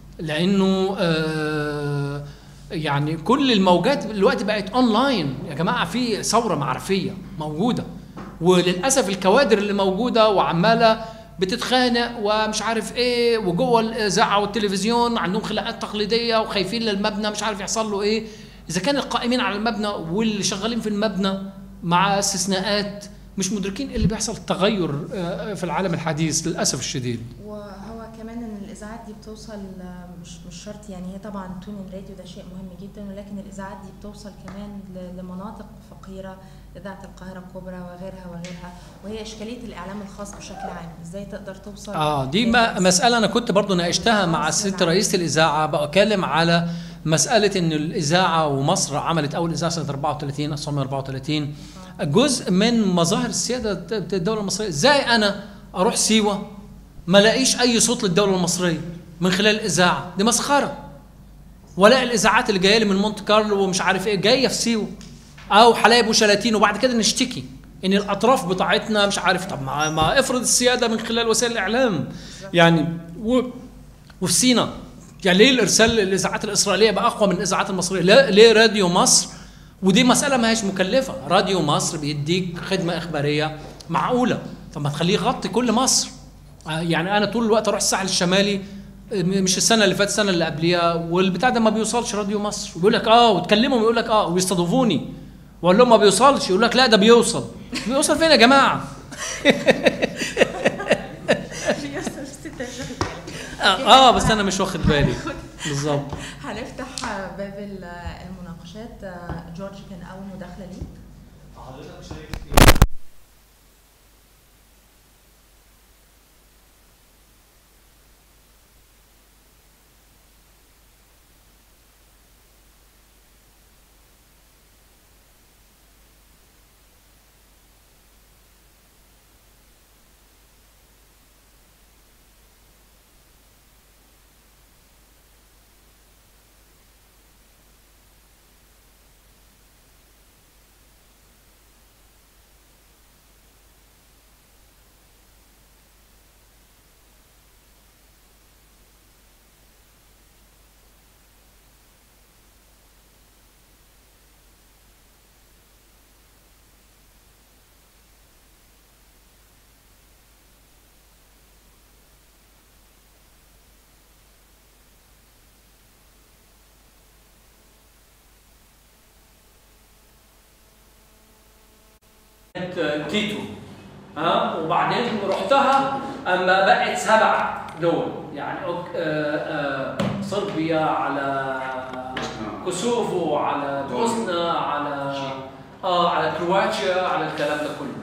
لانه آه، يعني كل الموجات دلوقتي بقت اونلاين يا جماعه في ثوره معرفيه موجوده وللاسف الكوادر اللي موجوده وعماله بتتخانق ومش عارف ايه وجوه الاذاعه والتلفزيون عندهم خناقات تقليديه وخايفين للمبنى مش عارف يحصل له ايه اذا كان القائمين على المبنى واللي شغالين في المبنى مع استثناءات مش مدركين ايه اللي بيحصل تغير آه، في العالم الحديث للاسف الشديد وهو كمان ان الاذاعات دي بتوصل آه، مش مش شرط يعني هي طبعا تون الراديو ده شيء مهم جدا ولكن الاذاعات دي بتوصل كمان ل- لمناطق فقيره اذاعه القاهره الكبرى وغيرها وغيرها وهي اشكاليه الاعلام الخاص بشكل عام ازاي تقدر توصل اه دي ما للناس؟ مساله انا كنت برضو ناقشتها مع الست رئيسه الاذاعه بتكلم على مساله ان الاذاعه ومصر عملت اول اذاعه سنه 34 1934 جزء من مظاهر السياده الدوله المصريه ازاي انا اروح سيوه ما الاقيش اي صوت للدوله المصريه من خلال الاذاعه دي مسخره والاقي الاذاعات اللي جايه لي من مونت كارلو ومش عارف ايه جايه في سيوه او حلايب وشلاتين وبعد كده نشتكي ان الاطراف بتاعتنا مش عارف طب ما, ما افرض السياده من خلال وسائل الاعلام يعني و وفي سينا يعني ليه الارسال الاذاعات الاسرائيليه بقى اقوى من الاذاعات المصريه لا ليه راديو مصر ودي مساله ما هيش مكلفه راديو مصر بيديك خدمه اخباريه معقوله طب ما تخليه يغطي كل مصر آه، يعني انا طول الوقت اروح الساحل الشمالي آه، مش السنه اللي فاتت السنه اللي قبليها والبتاع ده ما بيوصلش راديو مصر ويقول لك اه وتكلمهم يقول لك اه ويستضيفوني واقول لهم ما بيوصلش يقول لك لا ده بيوصل بيوصل فين يا جماعه اه, آه بس انا مش واخد بالي بالظبط هنفتح باب ال- المناقشات جورج كان اول مداخله ليك حضرتك شايف تيتو ها وبعدين رحتها اما بقت سبع دول يعني أوك- آه، آه، صربيا على كوسوفو على بوسنا على اه على كرواتيا على الكلام ده كله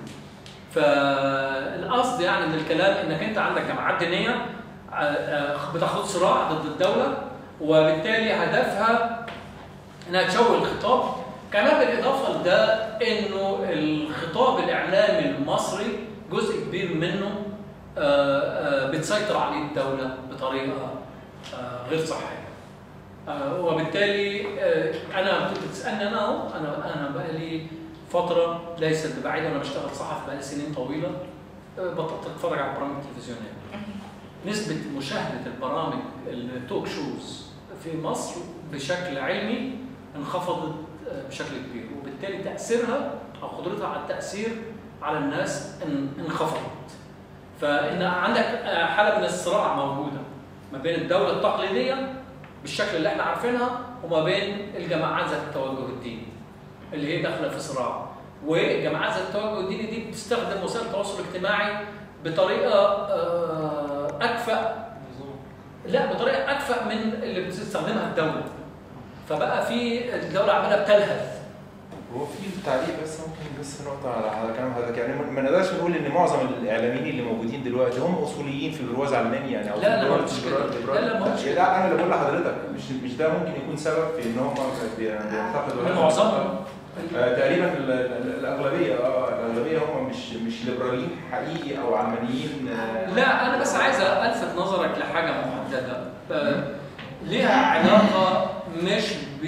فالقصد يعني من الكلام انك انت عندك جماعات دينيه آه، آه، بتاخد صراع ضد الدوله وبالتالي هدفها انها تشوه الخطاب كمان بالاضافه لده انه الخطاب الاعلامي المصري جزء كبير منه آه، آه، بتسيطر عليه الدوله بطريقه آه، غير صحيه آه، وبالتالي آه، انا كنت بتسالني انا اهو انا انا بقى لي فتره ليست بعيده انا بشتغل صحفي بقى لي سنين طويله آه، بطلت اتفرج على البرامج التلفزيونيه نسبه مشاهده البرامج التوك شوز في مصر بشكل علمي انخفضت آه، بشكل كبير وبالتالي تاثيرها او قدرتها على التاثير على الناس ان- انخفضت فان عندك آه، حاله من الصراع موجوده ما بين الدوله التقليديه بالشكل اللي احنا عارفينها وما بين الجماعات ذات التوجه الديني اللي هي داخله في صراع والجماعات ذات التوجه الديني دي بتستخدم وسائل التواصل الاجتماعي بطريقه آه، اكفأ لا بطريقه اكفأ من اللي بتستخدمها الدوله فبقى في الدوله عماله بتلهث هو في تعليق بس ممكن بس نقطة على على كلام حضرتك يعني ما- ما نقدرش نقول ان معظم الاعلاميين اللي موجودين دلوقتي هم اصوليين في برواز علماني يعني او لا، في لا، برواز- مش في كده. برواز- لا، لا، ما هوش لا, لا انا اللي بقول لحضرتك مش مش ده ممكن يكون سبب في ان هم بي- بيعتقدوا من معظمهم آه، تقريبا ال- ال- الاغلبيه اه الاغلبيه هم مش مش ليبراليين حقيقي او علمانيين آه، لا انا بس عايز الفت نظرك لحاجه محدده آه، ليها علاقه مش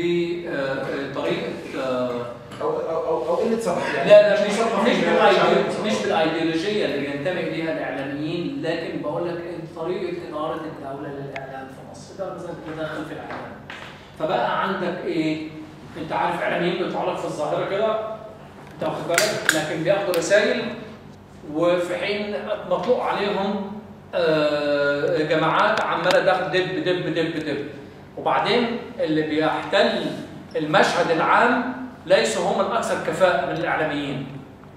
بطريقه او او او, أو قله صلاح يعني لا لا مش مثقفين، مش مش بالأيديو- مش عارف. بالايديولوجيه اللي ينتمي اليها الاعلاميين لكن بقول لك طريقه اداره الدوله للاعلام في مصر ده مثلا تدخل في الاعلام فبقى عندك ايه انت عارف اعلاميين بيطلعوا لك في الظاهره كده انت واخد بالك لكن بياخدوا رسائل وفي حين مطلوق عليهم آه، جماعات عماله داخل دب دب دب دب وبعدين اللي بيحتل المشهد العام ليسوا هم الاكثر كفاءه من الاعلاميين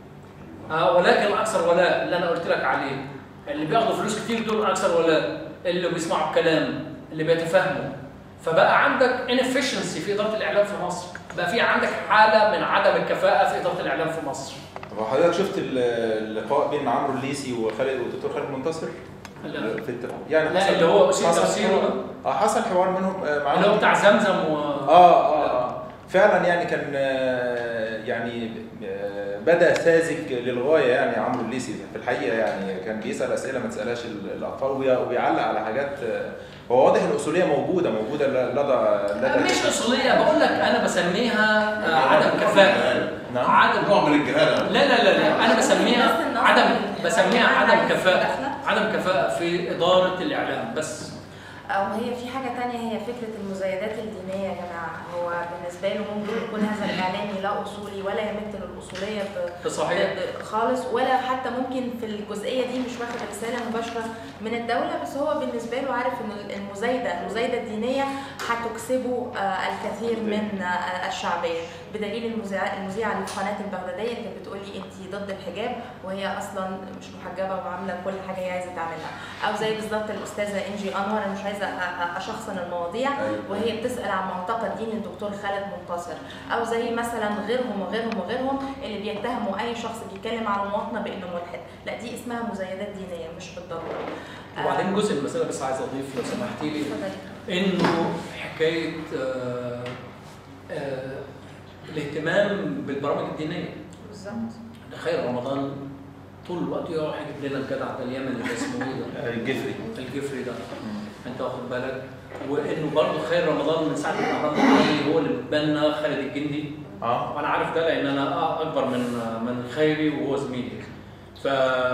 آه، ولكن الاكثر ولاء اللي انا قلت لك عليه اللي بياخدوا فلوس كتير دول اكثر ولاء اللي بيسمعوا الكلام اللي بيتفهموا فبقى عندك inefficiency في اداره الاعلام في مصر بقى في عندك حاله من عدم الكفاءه في اداره الاعلام في مصر طب حضرتك شفت ال- اللقاء بين عمرو الليسي وخالد والدكتور خالد منتصر؟ لا. في الت... يعني لا، حصل- اللي هو أسيء حصل تفسيره حوار- ده. اه حصل حوار منهم آه، معاهم اللي هو بتاع زمزم و اه اه اه فعلا يعني كان آه، يعني آه، بدا ساذج للغايه يعني عمرو الليسي في الحقيقه يعني كان بيسال اسئله ما تسالهاش ال- الاطفال وبي- وبيعلق على حاجات آه، هو واضح الاصوليه موجوده موجوده ل- لدى لدى مش اصوليه بقول لك انا بسميها آه، عدم كفاءه نعم عدم نوع من الجهاله لا لا لا, لا. انا بسميها بس النظر عدم اللي- بسميها عايز عدم كفاءه داخلة. عدم كفاءه في اداره الاعلام بس أو هي في حاجة تانية هي فكرة المزايدات الدينية يا جماعة هو بالنسبة له ممكن يكون هذا الإعلامي لا أصولي ولا يمت للأصولية ب- ده صحيح ب- خالص ولا حتى ممكن في الجزئية دي مش واخد رسالة مباشرة من الدولة بس هو بالنسبة له عارف إن المزايدة المزايدة الدينية هتكسبه آه، الكثير من آه، الشعبية بدليل المذيعة المذيعة اللي في قناة البغدادية اللي كانت بتقول لي أنت ضد الحجاب وهي أصلا مش محجبة وعاملة كل حاجة هي عايزة تعملها أو زي بالظبط الأستاذة إنجي أنور أنا مش عايزة أ- أ- أشخصن المواضيع أيوة. وهي بتسأل عن معتقد دين الدكتور خالد منتصر أو زي مثلا غيرهم وغيرهم وغيرهم اللي بيتهموا أي شخص بيتكلم عن مواطنة بأنه ملحد لا دي اسمها مزايدات دينية مش بالضرورة وبعدين جزء من المساله بس عايز اضيف لو سمحتي لي اتفضلي. انه حكايه آه، آه، الاهتمام بالبرامج الدينيه بالظبط تخيل رمضان طول الوقت يروح يجيب لنا الجدع ده اليمني اللي اسمه ايه ده؟ الجفري الجفري ده انت واخد بالك وانه برضه خير رمضان من ساعه ما الاهرام الدولي هو اللي بنى خالد الجندي اه وانا عارف ده لان انا اكبر من من خيري وهو زميلي ف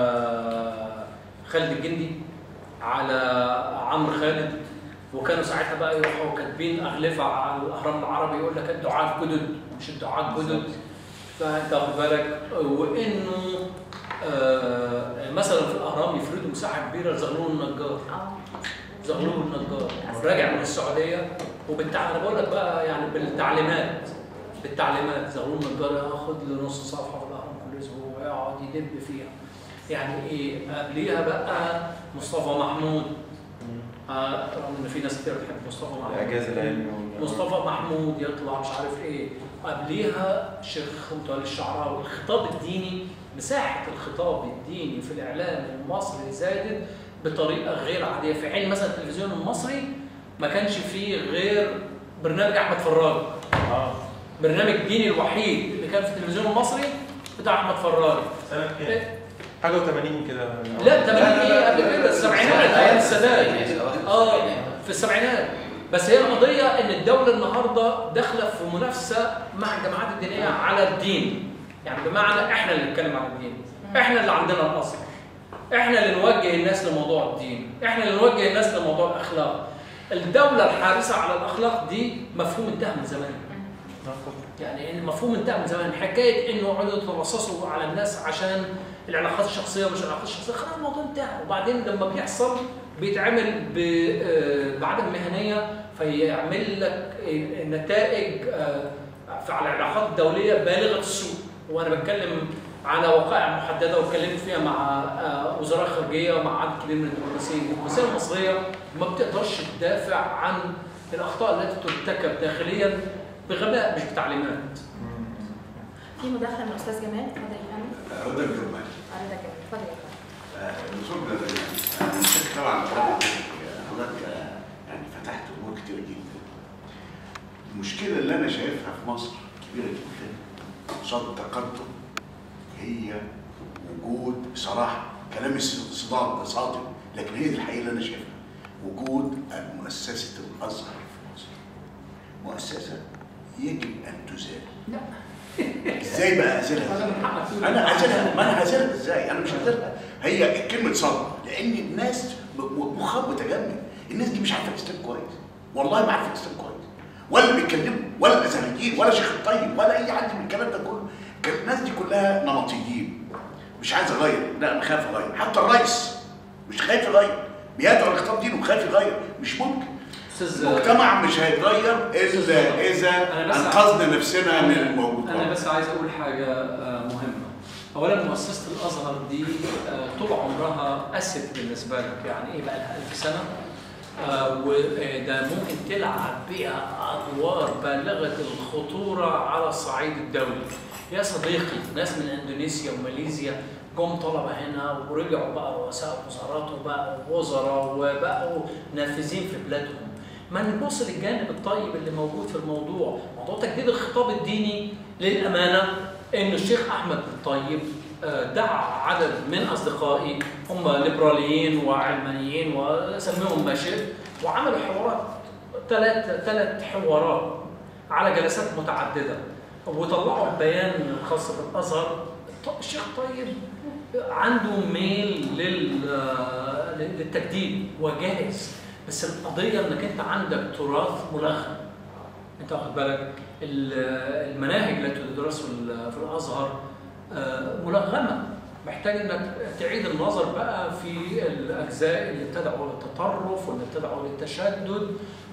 خالد الجندي على عمرو خالد وكانوا ساعتها بقى يروحوا كاتبين اغلفه على الاهرام العربي يقول لك الدعاة الجدد مش الدعاة الجدد فانت واخد بالك وانه آه، مثلا في الاهرام يفردوا مساحه كبيره لزغلول النجار اه زغلول النجار راجع من السعوديه وبالتع... انا بقول لك بقى يعني بالتعليمات بالتعليمات زغلول النجار ياخد له نص صفحه في الاهرام كل اسبوع يقعد يدب فيها يعني ايه قبليها بقى مصطفى محمود آه رغم ان في ناس كتير بتحب مصطفى محمود الاعجاز العلمي وال- مصطفى محمود يطلع مش عارف ايه قبليها شيخ متولي الشعراوي الخطاب الديني مساحه الخطاب الديني في الاعلام المصري زادت بطريقه غير عاديه في حين مثلا التلفزيون المصري ما كانش فيه غير برنامج احمد فراج اه برنامج الديني الوحيد اللي كان في التلفزيون المصري بتاع احمد فراج سنه كام؟ حاجه و80 كده لا 80 ايه قبل كده السبعينات ايام السادات اه اه في السبعينات بس هي القضية إن الدولة النهاردة داخلة في منافسة مع الجماعات الدينية على الدين يعني بمعنى إحنا اللي نتكلم عن الدين إحنا اللي عندنا الأصل إحنا اللي نوجه الناس لموضوع الدين إحنا اللي نوجه الناس لموضوع الأخلاق الدولة الحارسة على الأخلاق دي مفهوم انتهى من زمان يعني المفهوم انتهى من زمان حكايه انه يقعدوا يترصصوا على الناس عشان العلاقات الشخصيه ومش العلاقات الشخصيه خلاص الموضوع انتهى وبعدين لما بيحصل بيتعمل ب- آه، بعدم مهنيه فيعمل لك آه، نتائج آه، في- على العلاقات الدوليه بالغه السوء وانا بتكلم على وقائع محدده واتكلمت فيها مع آه، وزراء خارجيه ومع عدد كبير من الدبلوماسيين، الدبلوماسيه المصريه ما بتقدرش تدافع عن الاخطاء التي ترتكب داخليا بغباء مش بتعليمات. في مداخله من الاستاذ جمال اتفضل يا فندم رضا الجمال حضرتك جمال اتفضل يا فندم الدكتور ده انا متشكر طبعا على حضرتك حضرتك آه، يعني فتحت امور كتير جدا المشكله اللي انا شايفها في مصر كبيره جدا قصاد التقدم هي وجود بصراحه كلامي صدام صادم لكن هي دي الحقيقه اللي انا شايفها وجود مؤسسه الازهر في مصر مؤسسه يجب ان تزال لا ازاي بقى ازالها هذا من حقك تقول انا هزلها ما انا هزلها ازاي انا مش هزلها هي كلمه صدمه لان الناس م- مخها متجمد الناس دي مش عارفه الاسلام كويس والله ما عارفه الاسلام كويس ولا اللي بيتكلموا ولا الازهريين ولا شيخ الطيب ولا اي حد من الكلام ده كله كان الناس دي كلها نمطيين مش عايز اغير لا انا خايف اغير حتى الرئيس مش خايف يغير بيدعو لخطاب دينه وخايف يغير مش ممكن استاذ المجتمع مش هيتغير الا اذا أنا بس- انقذنا نفسنا من الموجود انا بس عايز اقول حاجه آه، مهمه اولا مؤسسه الازهر دي آه، طول عمرها اسد بالنسبه لك يعني ايه بقى لها 1000 سنه آه، وده ممكن تلعب بها ادوار بالغه الخطوره على الصعيد الدولي يا صديقي ناس من اندونيسيا وماليزيا جم طلبه هنا ورجعوا بقى رؤساء وزارات وبقوا وزراء وبقوا نافذين في بلادهم ما نبص للجانب الطيب اللي موجود في الموضوع موضوع تجديد الخطاب الديني للامانه ان الشيخ احمد الطيب آه، دعا عدد من اصدقائي هم ليبراليين وعلمانيين وسميهم ما شئت وعملوا حوارات ثلاث ثلاث حوارات على جلسات متعدده وطلعوا بيان خاص بالازهر ط- الشيخ طيب عنده ميل لل- للتجديد وجاهز بس القضيه انك انت عندك تراث ملغم انت واخد بالك ال- المناهج التي تدرس في ال- في الازهر آه، ملغمه محتاج انك تعيد النظر بقى في الاجزاء اللي بتدعو للتطرف واللي بتدعو للتشدد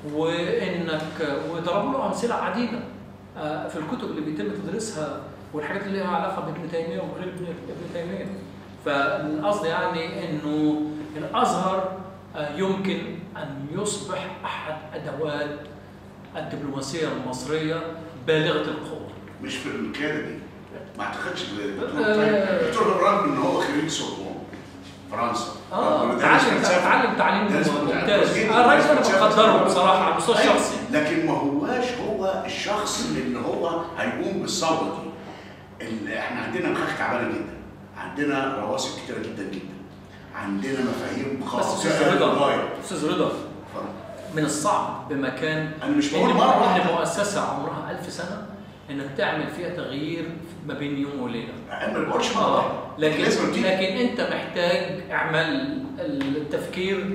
وانك وضربوا له امثله عديده آه، في الكتب اللي بيتم تدريسها والحاجات اللي لها علاقه بابن تيميه وغير ابن ابن تيميه فالقصد يعني انه الازهر آه، يمكن ان يصبح احد ادوات الدبلوماسيه المصريه بالغه القوه مش في القياده دي ما اعتقدش آه. الدكتور بالرغم ان هو خريج سوربون فرنسا اه هو درس تعلم فلسفة. تعلم تعليم درس ممتاز جدا. آه، الراجل انا درس فلسفة. بقدره بصراحه على المستوى أيوة. الشخصي لكن ما هواش هو الشخص اللي هو هيقوم بالثوره دي ال- احنا عندنا مخاخ تعبانه جدا عندنا رواسب كتيره جدا جدا عندنا مفاهيم بس خاطئه استاذ رضا للغايه استاذ رضا من الصعب بمكان انا مش ان بقول مره ان واحده مؤسسه عمرها ألف سنه انك تعمل فيها تغيير ما بين يوم وليله انا ما بقولش مره اه واحده لكن لازم تيجي. لكن انت محتاج اعمال التفكير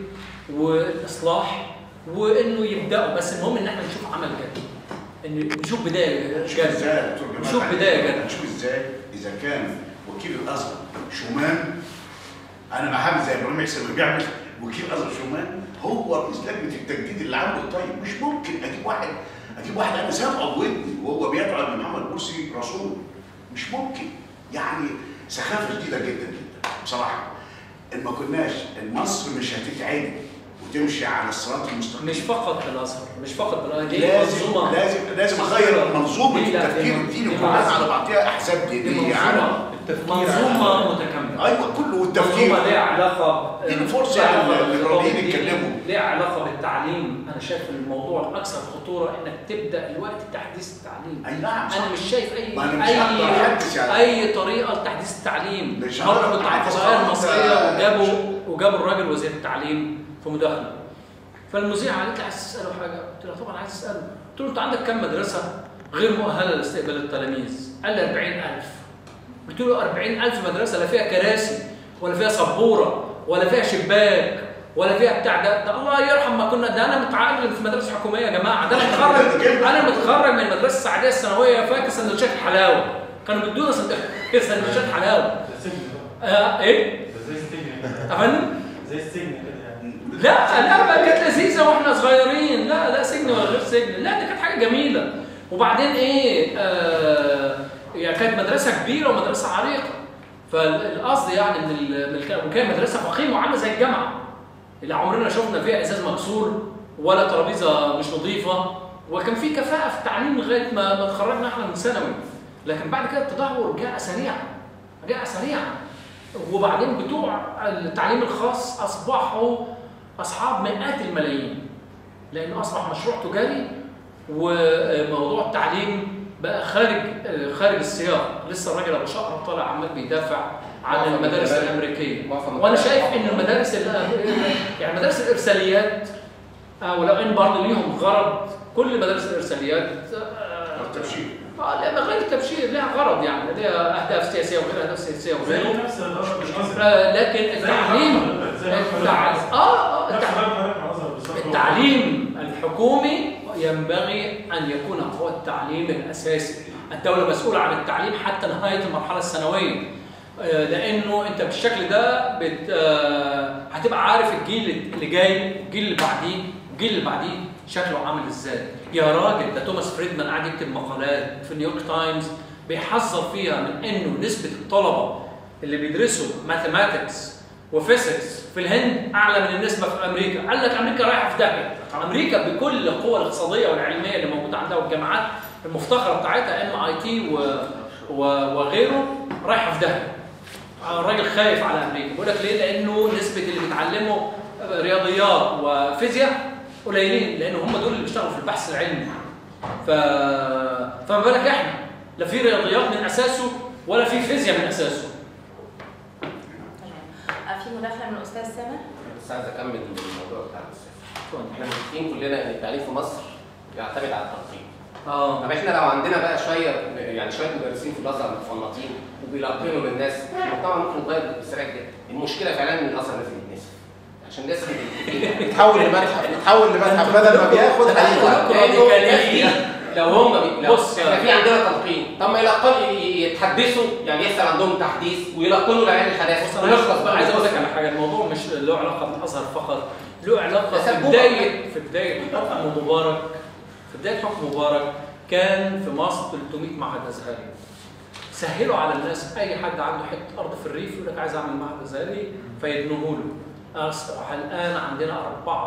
والاصلاح وانه يبداوا بس المهم ان احنا نشوف عمل جد ان نشوف بدايه نشوف جد ازاي يا دكتور جمال نشوف بدايه جد نشوف ازاي اذا كان وكيل الازهر شومان انا بحب زي ابراهيم حسين اللي بيعمل وكيل ازهر شومان هو رئيس لجنه التجديد اللي عنده الطيب مش ممكن اجيب واحد اجيب واحد انا سامعه بودني وهو بيدعو ان محمد مرسي رسول مش ممكن يعني سخافه شديده جدا جدا بصراحه ان ما كناش ان مصر مش هتتعدل وتمشي على الصراط المستقيم مش فقط بالازهر مش فقط بالازهر دي لازم منظومه لازم لازم اغير منظومه دي لا، التفكير دي- الديني دي كلها منظومة. على بعضها احزاب دي دينيه على منظومه التفكير منظومه متكامله ايوه كله والتفكير منظومه ليها علاقه اديني فرصة ليها علاقة للليبراليين بالخطاب يتكلموا. الديني، ليها علاقه بالتعليم انا شايف إن الموضوع الاكثر خطوره انك تبدا الوقت تحديث التعليم اي نعم صح. انا مش شايف اي ما أنا مش هقدر أحدث يعني. اي اي طريقه لتحديث التعليم مش مره هقدر كنت قاعد في أحدث القاهره خالص. المصريه وجابوا وجابوا الراجل وزير التعليم في مداخله فالمذيعه قالت لي عايز تساله حاجه قلت لها طبعا عايز اساله قلت له انت عندك كم مدرسه غير مؤهله لاستقبال التلاميذ قال لي 40000 قلت له 40000 مدرسه لا فيها كراسي ولا فيها سبوره ولا فيها شباك ولا فيها بتاع ده, ده الله يرحم ما كنا ده انا متعلم في مدرسه حكوميه يا جماعه ده انا متخرج انا متخرج من المدرسه السعديه الثانويه فاكر سندوتشات حلاوه كانوا بيدونا سند- سندوتشات حلاوه ده سجن بقى آه ايه؟ ده زي السجن كده افندم؟ زي السجن كده يعني لا لا ما كانت لذيذه واحنا صغيرين لا لا سجن ولا غير سجن لا دي كانت حاجه جميله وبعدين ايه آه يعني كانت مدرسه كبيره ومدرسه عريقه فالقصد يعني من ال- من الكلام وكانت مدرسه فخيمه وعامله زي الجامعه اللي عمرنا شفنا فيها ازاز مكسور ولا ترابيزه مش نظيفه وكان في كفاءه في التعليم لغايه ما ما اتخرجنا احنا من ثانوي لكن بعد كده التدهور جاء سريعا جاء سريعا وبعدين بتوع التعليم الخاص اصبحوا اصحاب مئات الملايين لانه اصبح مشروع تجاري وموضوع التعليم بقى خارج خارج السياق لسه الراجل ابو شقره طالع عمال بيدافع عن معظم المدارس المدارس- الامريكيه معظم وانا المدارس- شايف ان المدارس ال- يعني مدارس الارساليات آه، ولو ان برضه ليهم غرض كل مدارس الارساليات آه، التبشير اه لا غير التبشير لها غرض يعني لها اهداف سياسيه وغير اهداف سياسيه زي وغيره نفس الغرض بالأزهر. آه، لكن التعليم زي ما حضرتك- التع- اه اه نفس التع- الغرض حضرتك مع الأزهر بالظبط. التعليم الحكومي ينبغي ان يكون هو التعليم الاساسي الدوله مسؤوله عن التعليم حتى نهايه المرحله الثانويه آه، لانه انت بالشكل ده بت آه، هتبقى عارف الجيل اللي جاي الجيل اللي بعديه الجيل اللي بعديه شكله عامل ازاي يا راجل ده توماس فريدمان قاعد يكتب مقالات في نيويورك تايمز بيحذر فيها من انه نسبه الطلبه اللي بيدرسوا ماثيماتكس وفيزيكس في الهند اعلى من النسبه في امريكا قال لك امريكا رايحه في داهيه امريكا بكل القوى الاقتصاديه والعلميه اللي موجوده عندها والجامعات المفتخره بتاعتها ام اي تي وغيره رايحه في داهيه الراجل خايف على امريكا بيقول لك ليه لانه نسبه اللي بيتعلموا رياضيات وفيزياء قليلين لان هم دول اللي بيشتغلوا في البحث العلمي ف... فما بالك احنا لا في رياضيات من اساسه ولا في فيزياء من اساسه تمام. آه، في مداخله من الاستاذ سامر بس عايز اكمل الموضوع بتاع الاستاذ احنا متفقين كلنا ان التعليم في مصر يعتمد على التلقين اه طب احنا لو عندنا بقى شويه يعني شويه مدرسين في الازهر متفنطين وبيلقنوا للناس المجتمع ممكن يتغير بسرعه جدا المشكله فعلا ان الازهر لازم يتنسف عشان الناس يتحول لمتحف يتحول لمتحف بدل ما بياخد هيبقى هيبقى لو هم بي... لو بص احنا يا- في عندنا تلقين طب ما يلقنوا يتحدثوا يعني يحصل عندهم تحديث ويلقنوا العيال بص الحداثه انا ونخلص بقى عايز اقول لك على حاجه الموضوع مش له علاقه بالازهر فقط له علاقه في سبوبة. بدايه في بدايه حكم مبارك في بدايه حكم مبارك كان في مصر 300 معهد ازهري سهلوا على الناس اي حد عنده حته ارض في الريف يقول لك عايز اعمل معهد ازهري فيبنوه له اصبح الان عندنا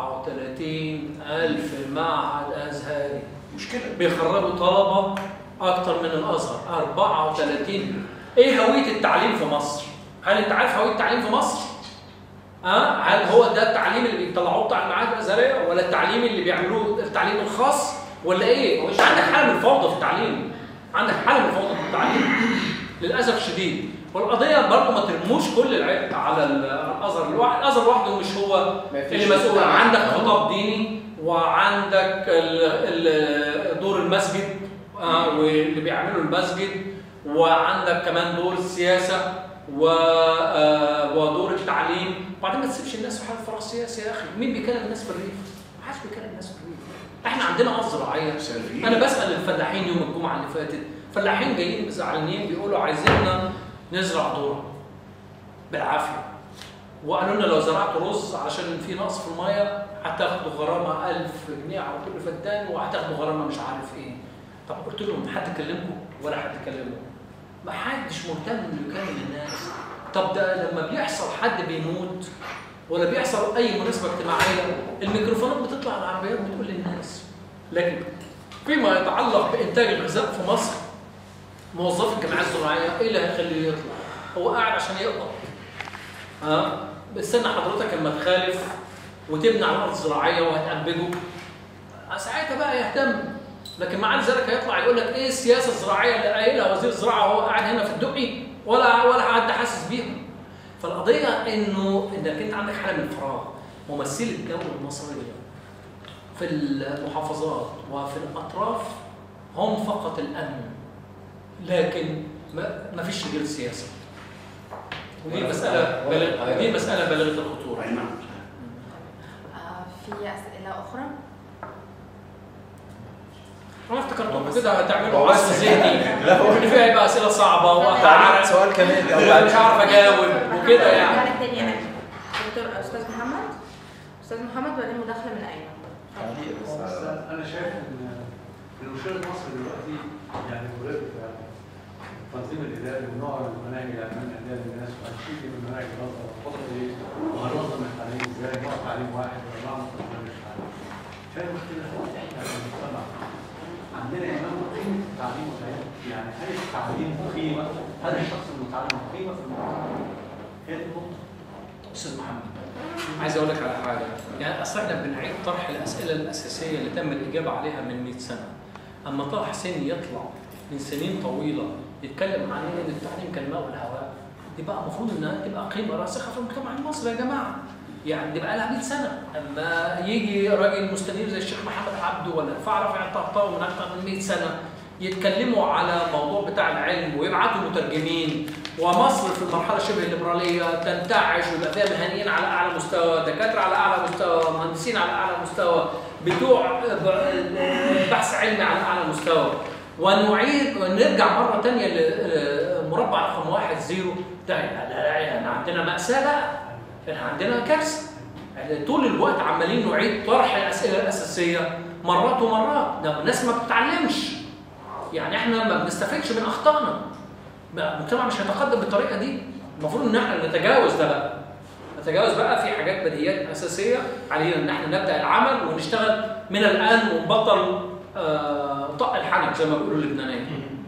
34 الف معهد ازهري مشكله بيخرجوا طلبه اكتر من الازهر 34 ايه هويه التعليم في مصر هل انت عارف هويه التعليم في مصر ها هل هو ده التعليم اللي بيطلعوه بتاع المعاهد الازهريه ولا التعليم اللي بيعملوه التعليم الخاص ولا ايه انت عندك حاله من الفوضى في التعليم عندك حاله من الفوضى في التعليم للاسف الشديد والقضيه برضه ما ترموش كل العبء على الازهر لوحده الازهر لوحده مش هو ما فيش اللي مسؤول مسؤول. عندك خطاب ديني وعندك ال- ال- دور المسجد آه، واللي بيعملوا المسجد وعندك كمان دور السياسه و- آه، ودور التعليم وبعدين ما تسيبش الناس في حاله فراغ سياسي يا اخي مين بيكلم الناس في الريف؟ ما حدش بيكلم الناس في الريف احنا عندنا ارض زراعيه سلبيين. انا بسال الفلاحين يوم الجمعه اللي فاتت فلاحين جايين زعلانين بيقولوا عايزيننا نزرع ذره بالعافيه وقالوا لنا لو زرعت رز عشان في نقص في الميه هتاخدوا غرامه 1000 جنيه على كل فدان وهتاخدوا غرامه مش عارف ايه طب قلت لهم حد كلمكم ولا حد كلمهم ما حدش مهتم انه يكلم الناس طب ده لما بيحصل حد بيموت ولا بيحصل اي مناسبه اجتماعيه الميكروفونات بتطلع على العربيات بتقول للناس لكن فيما يتعلق بانتاج الغذاء في مصر موظف الجمعيه الزراعيه ايه اللي هيخليه يطلع؟ هو قاعد عشان يقبض ها استنى حضرتك لما تخالف وتبني على الارض الزراعيه وهتأنبجه ساعتها بقى يهتم لكن مع ذلك هيطلع يقول لك ايه السياسه الزراعيه اللي قايلها وزير الزراعه وهو قاعد هنا في الدقي ولا ولا حد حاسس بيها فالقضيه انه انك انت عندك حاله من الفراغ ممثلي الدوله المصريه في المحافظات وفي الاطراف هم فقط الامن لكن ما ما فيش رجال سياسه ودي مساله بلغ دي مساله بالغه الخطوره اي نعم آه، في أسئلة أخرى؟ انا هو افتكرتكم بس- كده هتعملوا هو عصر بس- ذهني لا، هو- ان فيها يبقى اسئله صعبه تعليق وهتعرف سؤال كمان أو مش تعليق. عارف اجاوب وكده يعني يعني تاني يعني دكتور أستاذ محمد أستاذ محمد وبعدين مداخلة من أيمن تعليق بس بس على- انا شايف ان ان مشكله مصر دلوقتي يعني مرهقه فعلا التنظيم الاداري ونوع المناهج الاعلام الاعلامي للناس وهنشيل من مناهج الازهر وهنحط ايه وهننظم التعليم ازاي نوع تعليم واحد ولا نوع مختلف مش عارف شايف المشكله هو احنا كمجتمع عندنا امام قيمه التعليم والعلم يعني هل التعليم قيمه هل الشخص المتعلم قيمه في المجتمع هي دي النقطه استاذ محمد عايز اقول لك على حاجه يعني اصل احنا بنعيد طرح الاسئله الاساسيه اللي تم الاجابه عليها من 100 سنه اما طه حسين يطلع من سنين طويله يتكلم عن ان التعليم كالماء والهواء دي بقى المفروض انها تبقى قيمه راسخه في المجتمع المصري يا جماعه يعني دي بقى لها 100 سنه اما يجي راجل مستنير زي الشيخ محمد عبده ولا رفاعة رفيع الطهطاوي من اكثر من 100 سنه يتكلموا على الموضوع بتاع العلم ويبعتوا مترجمين ومصر في المرحله شبه الليبراليه تنتعش ويبقى فيها مهنيين على اعلى مستوى، دكاتره على اعلى مستوى، مهندسين على اعلى مستوى، بتوع ب- بحث علمي على اعلى مستوى. ونعيد ونرجع مره ثانيه لمربع رقم واحد زيرو ده لا لا يعني عندنا ماساه بقى احنا عندنا كارثه يعني طول الوقت عمالين نعيد طرح الاسئله الاساسيه مرات ومرات ده الناس ما بتتعلمش يعني احنا ما بنستفدش من اخطائنا بقى المجتمع مش هيتقدم بالطريقه دي المفروض ان احنا نتجاوز ده بقى نتجاوز بقى في حاجات بديهيات اساسيه علينا ان احنا نبدا العمل ونشتغل من الان ونبطل آه، طق الحنك زي ما بيقولوا اللبنانيين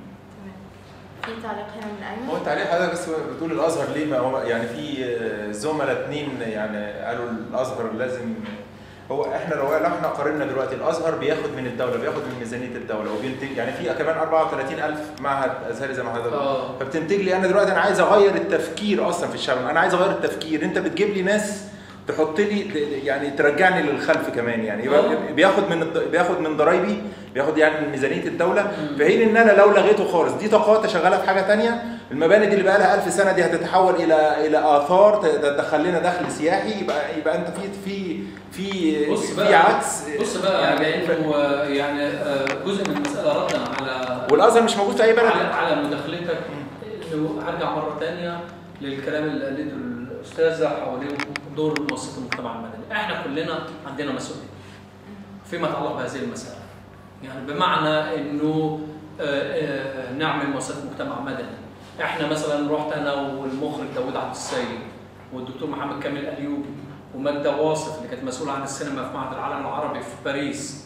في تعليق هنا من أيمن هو التعليق حضرتك بس بتقول الازهر ليه ما هو يعني في زملاء اتنين يعني قالوا الازهر لازم هو احنا لو لو احنا قارنا دلوقتي الازهر بياخد من الدوله بياخد من ميزانيه الدوله وبينتج يعني في كمان 34000 معهد ازهري زي ما حضرتك قلت. اه فبتنتج لي انا دلوقتي انا عايز اغير التفكير اصلا في الشعب انا عايز اغير التفكير انت بتجيب لي ناس تحط لي يعني ترجعني للخلف كمان يعني يبقى آه. بياخد من الض- بياخد من ضرايبي بياخد يعني من ميزانيه الدوله في حين ان انا لو لغيته خالص دي طاقات شغاله في حاجه تانية المباني دي اللي بقى لها 1000 سنه دي هتتحول الى الى اثار ت- تدخل لنا دخل سياحي يبقى يبقى انت في في في بص في بقى عكس بص بقى يعني لانه آه، يعني آه، جزء من المساله ردا على والازهر مش موجود في اي بلد على على مداخلتك انه هرجع مره ثانيه للكلام اللي قالته الاستاذه حوالين دور مؤسسه المجتمع المدني، احنا كلنا عندنا مسؤوليه فيما يتعلق بهذه المساله. يعني بمعنى انه آه، آه، نعمل مؤسسه مجتمع مدني. احنا مثلا رحت انا والمخرج داوود عبد السيد والدكتور محمد كامل الايوبي وماجده واصف اللي كانت مسؤوله عن السينما في معهد العالم العربي في باريس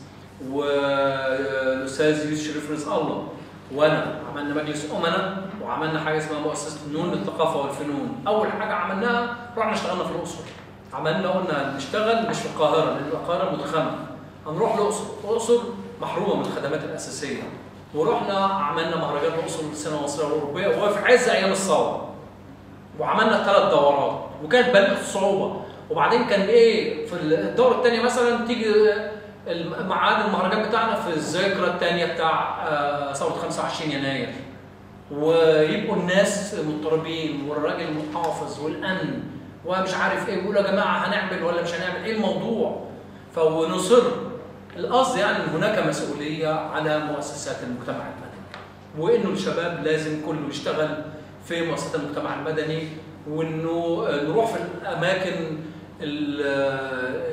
والاستاذ يوسف شريف رزق الله وانا عملنا مجلس امنا وعملنا حاجه اسمها مؤسسه نون للثقافه والفنون اول حاجه عملناها رحنا اشتغلنا في الاقصر عملنا قلنا نشتغل مش في القاهره لان القاهره متخمه هنروح الاقصر الاقصر محرومه من الخدمات الاساسيه ورحنا عملنا مهرجان الاقصر للسينما المصريه والاوروبيه وهو في عز ايام الثوره وعملنا ثلاث دورات وكانت بالغه الصعوبه وبعدين كان ايه في الدوره الثانيه مثلا تيجي الم- ميعاد المهرجان بتاعنا في الذكرى الثانيه بتاع آه، ثوره 25 يناير ويبقوا الناس مضطربين والراجل محافظ والامن ومش عارف ايه بيقولوا يا جماعه هنعمل ولا مش هنعمل ايه الموضوع فنصر القصد يعني ان هناك مسؤوليه على مؤسسات المجتمع المدني وانه الشباب لازم كله يشتغل في مؤسسات المجتمع المدني وانه نروح في الاماكن ال-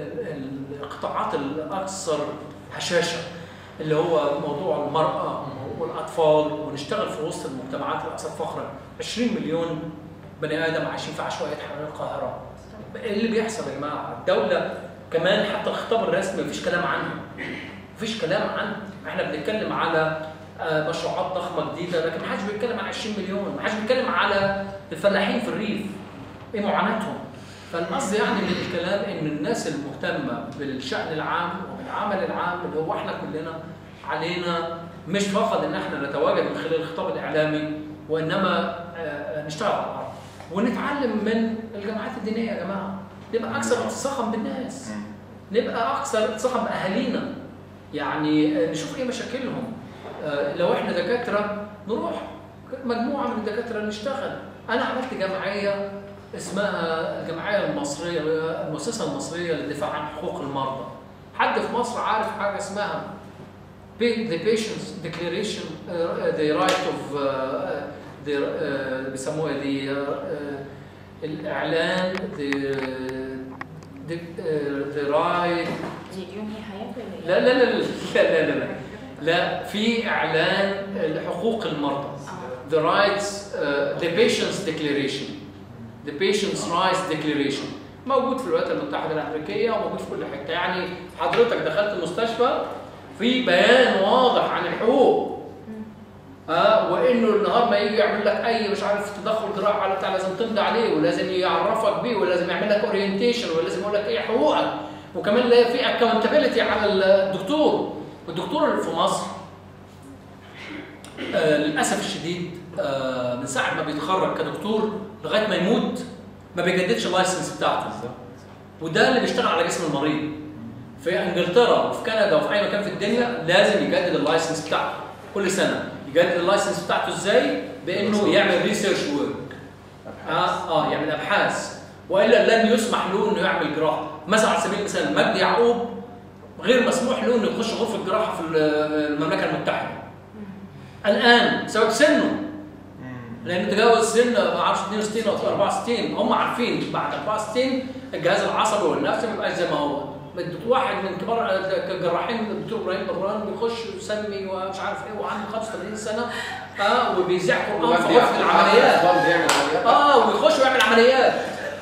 ال- القطاعات الاكثر هشاشه اللي هو موضوع المراه والاطفال ونشتغل في وسط المجتمعات الاكثر فقرا 20 مليون بني ادم عايشين في عشوائيات حوالين القاهره ايه اللي بيحصل يا جماعه الدوله كمان حتى الخطاب الرسمي مفيش كلام عنها مفيش كلام عنها احنا بنتكلم على آه، مشروعات ضخمه جديده لكن ما حدش بيتكلم عن 20 مليون ما حدش بيتكلم على الفلاحين في الريف ايه معاناتهم فالقصد يعني من الكلام ان الناس المهتمه بالشان العام وبالعمل العام اللي هو احنا كلنا علينا مش فقط ان احنا نتواجد من خلال الخطاب الاعلامي وانما آه، آه، نشتغل على الارض ونتعلم من الجامعات الدينيه يا جماعه نبقى اكثر التصاقا بالناس نبقى اكثر التصاقا باهالينا يعني آه، نشوف ايه مشاكلهم آه، لو احنا دكاتره نروح مجموعه من الدكاتره نشتغل انا عملت جمعيه اسمها الجمعيه المصريه المؤسسه المصريه للدفاع عن حقوق المرضى حد في مصر عارف حاجه اسمها Pa- the patient's declaration uh, the right of uh, the uh, بيسموها the uh, uh, الاعلان the the, uh, the right دي ينهي حياته ولا لا لا لا لا لا لا لا لا في اعلان حقوق المرضى the rights uh, the patient's declaration the patient's rights declaration موجود في الولايات المتحده الامريكيه وموجود في كل حته يعني حضرتك دخلت المستشفى في بيان واضح عن الحقوق اه وانه النهار ما يجي يعمل لك اي مش عارف تدخل جراحه على بتاع لازم تمضي عليه ولازم يعرفك بيه ولازم يعمل لك اورينتيشن ولازم يقول لك ايه حقوقك وكمان لا في اكونتابيلتي على الدكتور والدكتور اللي في مصر آه للاسف الشديد آه من ساعه ما بيتخرج كدكتور لغايه ما يموت ما بيجددش اللايسنس بتاعته وده اللي بيشتغل على جسم المريض في انجلترا وفي كندا وفي اي مكان في الدنيا لازم يجدد اللايسنس بتاعته كل سنه يجدد اللايسنس بتاعته ازاي بانه يعمل ريسيرش ورك اه اه يعمل ابحاث والا لن يسمح له انه يعمل جراحه مثلا على سبيل المثال مجدي يعقوب غير مسموح له انه يخش غرفه جراحه في المملكه المتحده الان بسبب سنه لانه تجاوز سن ما اعرفش 62 او 64 هم عارفين بعد 64 الجهاز العصبي والنفسي ما بيبقاش زي ما هو واحد من كبار الجراحين الدكتور ابراهيم بران بيخش يسمي ومش عارف ايه وعنده 85 سنه اه وبيذيع قران في غرفه العمليات اه ويخش ويعمل عمليات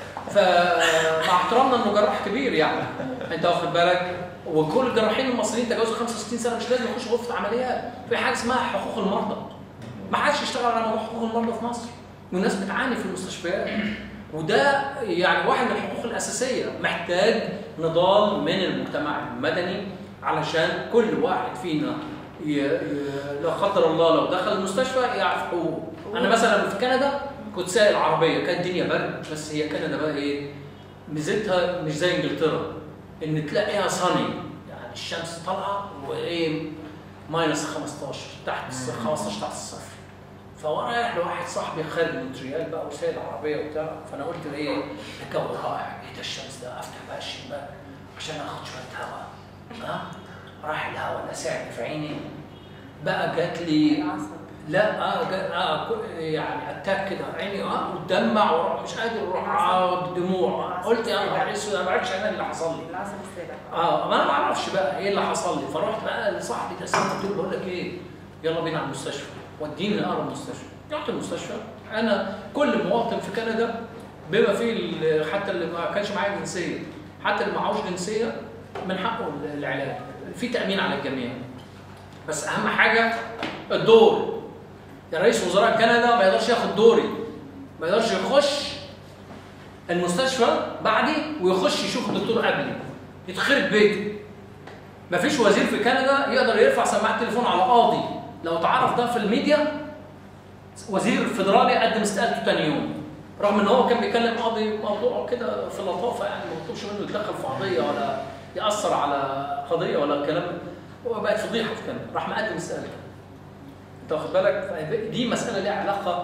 فمع احترامنا انه جراح كبير يعني انت واخد بالك وكل الجراحين المصريين تجاوزوا 65 سنه مش لازم يخشوا غرفه عمليات في حاجه اسمها حقوق المرضى ما حدش يشتغل على موضوع حقوق المرضى في مصر والناس بتعاني في المستشفيات وده يعني واحد من الحقوق الاساسيه محتاج نضال من المجتمع المدني علشان كل واحد فينا ي... ي... لا قدر الله لو دخل المستشفى يعرف حقوقه انا مثلا في كندا كنت سايق العربيه كانت الدنيا برد بس هي كندا بقى ايه ميزتها مش زي انجلترا ان تلاقيها صني يعني الشمس طالعه وايه ماينس 15 تحت الصفر 15 تحت الصفر فوانا رايح لواحد صاحبي خارج من مونتريال بقى وسايق العربيه وبتاع فانا قلت له ايه الجو رائع ايه ده الشمس ده افتح بقى الشباك عشان اخد شويه هواء ها راح الهواء لسعني في عيني بقى جات لي لا اه, جا آه يعني اتاك كده عيني اه وتدمع وروح مش قادر اروح اقعد دموع قلت يا نهار اسود انا ما عرفتش انا اللي حصل لي العصب السابع اه ما انا ما اعرفش بقى ايه اللي حصل لي فرحت بقى لصاحبي ده قلت له بقول لك ايه يلا بينا على المستشفى وديني اقرب مستشفى رحت المستشفى انا كل مواطن في كندا بما فيه حتى اللي ما كانش معاه جنسيه حتى اللي معهوش جنسيه من حقه العلاج في تامين على الجميع بس اهم حاجه الدور يا رئيس وزراء كندا ما يقدرش ياخد دوري ما يقدرش يخش المستشفى بعدي ويخش يشوف الدكتور قبلي يتخرب بيته ما فيش وزير في كندا يقدر يرفع سماعه التليفون على قاضي لو تعرف ده في الميديا وزير فيدرالي قدم استقالته تاني يوم رغم ان هو كان بيكلم قاضي موضوع كده في لطافه يعني ما مطلوبش منه يتدخل في قضيه ولا ياثر على قضيه ولا الكلام وبقت فضيحه في كندا راح مقدم استقالته انت واخد بالك دي مساله ليها علاقه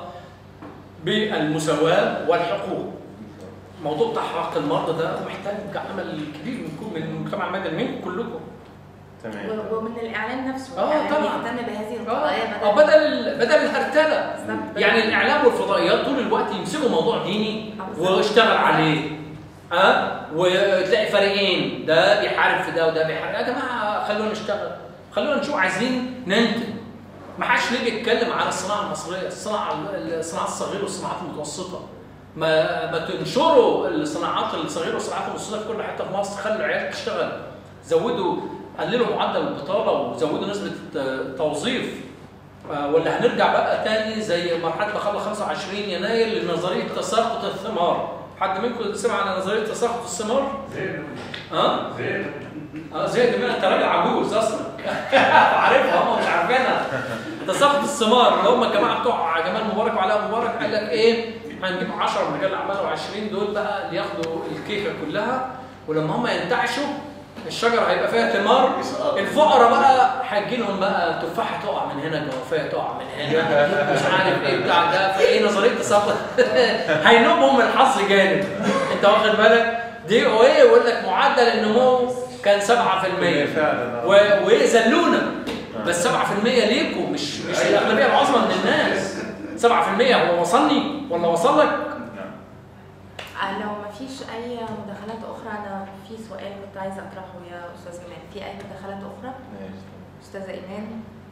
بالمساواه والحقوق الموضوع بتاع حق المرضى ده محتاج عمل كبير من من المجتمع المدني منكم كلكم تمام ومن الاعلام نفسه آه، يعني طبعاً. يهتم بهذه القضايا اه بدل ال- بدل الهرتله بالظبط. يعني الاعلام والفضائيات طول الوقت يمسكوا موضوع ديني واشتغل عليه اه وتلاقي فريقين ده بيحارب في ده وده بيحارب يا جماعه خلونا نشتغل خلونا نشوف عايزين ننتج ما حدش ليه بيتكلم على الصناعه المصريه الصناعه الصناعات الصغيره والصناعات المتوسطه ما ما تنشروا الصناعات الصغيره والصناعات المتوسطه في كل حته في مصر خلوا العيال تشتغل زودوا قللوا معدل البطاله وزودوا نسبه التوظيف آه، ولا هنرجع بقى تاني زي مرحله ما قبل 25 يناير لنظريه تساقط الثمار حد منكم سمع عن نظريه تساقط الثمار؟ زين ها؟ زين اه زهقت منها انت راجل عجوز اصلا عارفها هم مش عارفينها تساقط الثمار اللي هم الجماعه بتوع جمال مبارك وعلاء مبارك قال لك ايه هنجيب 10 من رجال الاعمال و20 دول بقى اللي ياخدوا الكيكه كلها ولما هم ينتعشوا الشجره هيبقى فيها ثمار الفقراء بقى هيجي لهم بقى تفاحه تقع من هنا جوافيه تقع من هنا مش عارف ايه بتاع ده فايه نظريه تساقط هينوبهم الحظ جامد انت واخد بالك دي او ايه يقول لك معدل النمو كان 7% فعلا آه. و- وذلونا بس 7% ليكم مش مش الاغلبيه العظمى من الناس 7% هو وصلني ولا وصل لك؟ آه، لو ما فيش اي مداخلات اخرى انا في سؤال كنت عايزه اطرحه يا استاذ جمال في اي مداخلات اخرى ماشي. استاذه ايمان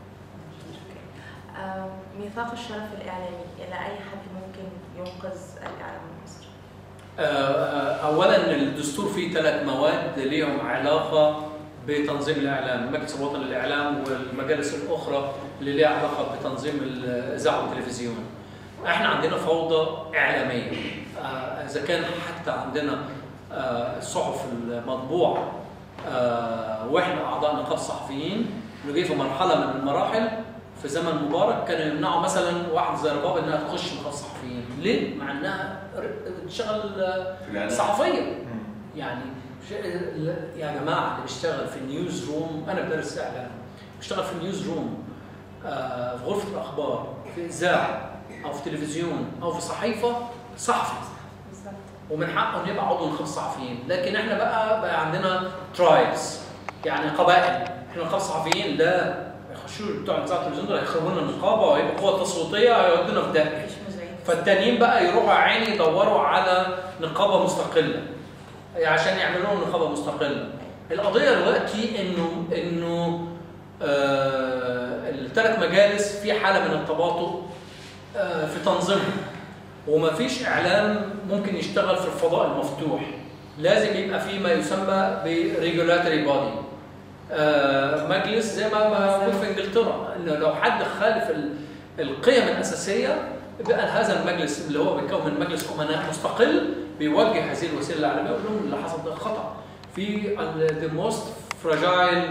آه، ميثاق الشرف الاعلامي الى اي حد ممكن ينقذ الاعلام المصري آه، آه، اولا الدستور فيه ثلاث مواد ليهم علاقه بتنظيم الاعلام، المجلس الوطني للاعلام والمجالس الاخرى اللي ليها علاقه بتنظيم الاذاعه والتلفزيون. احنا عندنا فوضى اعلاميه آه، اذا كان حتى عندنا آه، الصحف المطبوعه آه، واحنا اعضاء نقابه الصحفيين اللي جه في مرحله من المراحل في زمن مبارك كانوا يمنعوا مثلا واحد زي رباب انها تخش نقابه الصحفيين، ليه؟ مع انها ر- بتشتغل آه، في الإعلام. صحفيه مم. يعني ش- يا جماعه اللي بيشتغل في النيوز روم انا بدرس اعلام بيشتغل في النيوز روم آه، في غرفه الاخبار في اذاعه او في تلفزيون او في صحيفه صحفي بالظبط ومن حقه انه يبقى عضو نقابه الصحفيين لكن احنا بقى بقى عندنا ترايبس يعني قبائل احنا نقابه الصحفيين لا يخشوا بتوع الاذاعه والتلفزيون دول هيخربوا لنا النقابه وهيبقى قوه تصويتيه هيودونا في داهيه مفيش مذيعين فالتانيين بقى يروحوا يا عيني يدوروا على نقابه مستقله عشان يعملوا لهم نقابه مستقله القضيه دلوقتي انه انه آه الثلاث مجالس في حاله من التباطؤ آه في تنظيمهم ومفيش اعلام ممكن يشتغل في الفضاء المفتوح لازم يبقى في ما يسمى بريجولاتوري بودي مجلس زي ما موجود في انجلترا انه لو حد خالف ال- القيم الاساسيه يبقى هذا المجلس اللي هو بيتكون من مجلس امناء مستقل بيوجه هذه الوسيله الاعلاميه ويقول لهم اللي حصل ده خطا في ال- the most fragile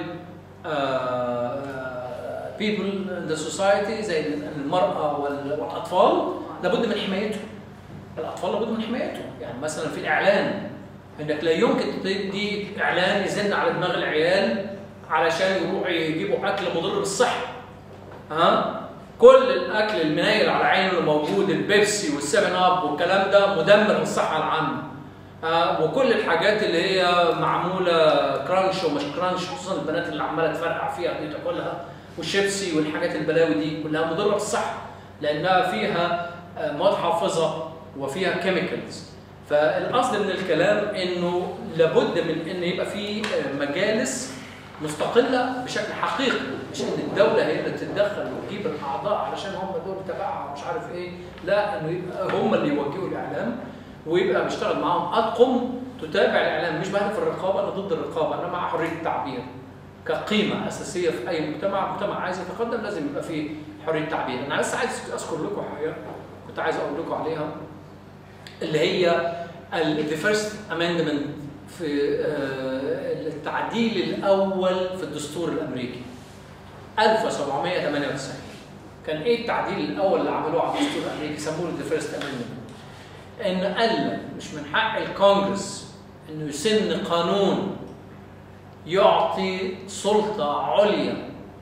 uh, people in the society زي المراه وال- والاطفال لابد من حمايتهم الاطفال لابد من حمايتهم يعني مثلا في الاعلان انك لا يمكن تدي اعلان يزن على دماغ العيال علشان يروحوا يجيبوا اكل مضر بالصحه ها كل الاكل المنايل على عينه اللي موجود البيبسي والسيفن اب والكلام ده مدمر للصحه العامه آه وكل الحاجات اللي هي معموله كرانش ومش كرانش خصوصا البنات اللي عماله تفرقع فيها دي تاكلها والشيبسي والحاجات البلاوي دي كلها مضره بالصحه لانها فيها آه، مواد حافظه وفيها كيميكالز فالقصد من الكلام انه لابد من ان يبقى في آه، مجالس مستقله بشكل حقيقي مش ان الدوله هي اللي تتدخل وتجيب الاعضاء علشان هم دول تبعها مش عارف ايه لا انه يبقى هم اللي يوجهوا الاعلام ويبقى بيشتغل معاهم اطقم تتابع الاعلام مش بهدف الرقابه انا ضد الرقابه انا مع حريه التعبير كقيمه اساسيه في اي مجتمع مجتمع عايز يتقدم لازم يبقى فيه حريه تعبير انا بس عايز اذكر لكم حاجه كنت عايز اقول لكم عليها اللي هي ال- the first amendment في آه، التعديل الاول في الدستور الامريكي 1798 كان ايه التعديل الاول اللي عملوه على الدستور الامريكي سموه the first amendment ان قال لك مش من حق الكونجرس انه يسن قانون يعطي سلطه عليا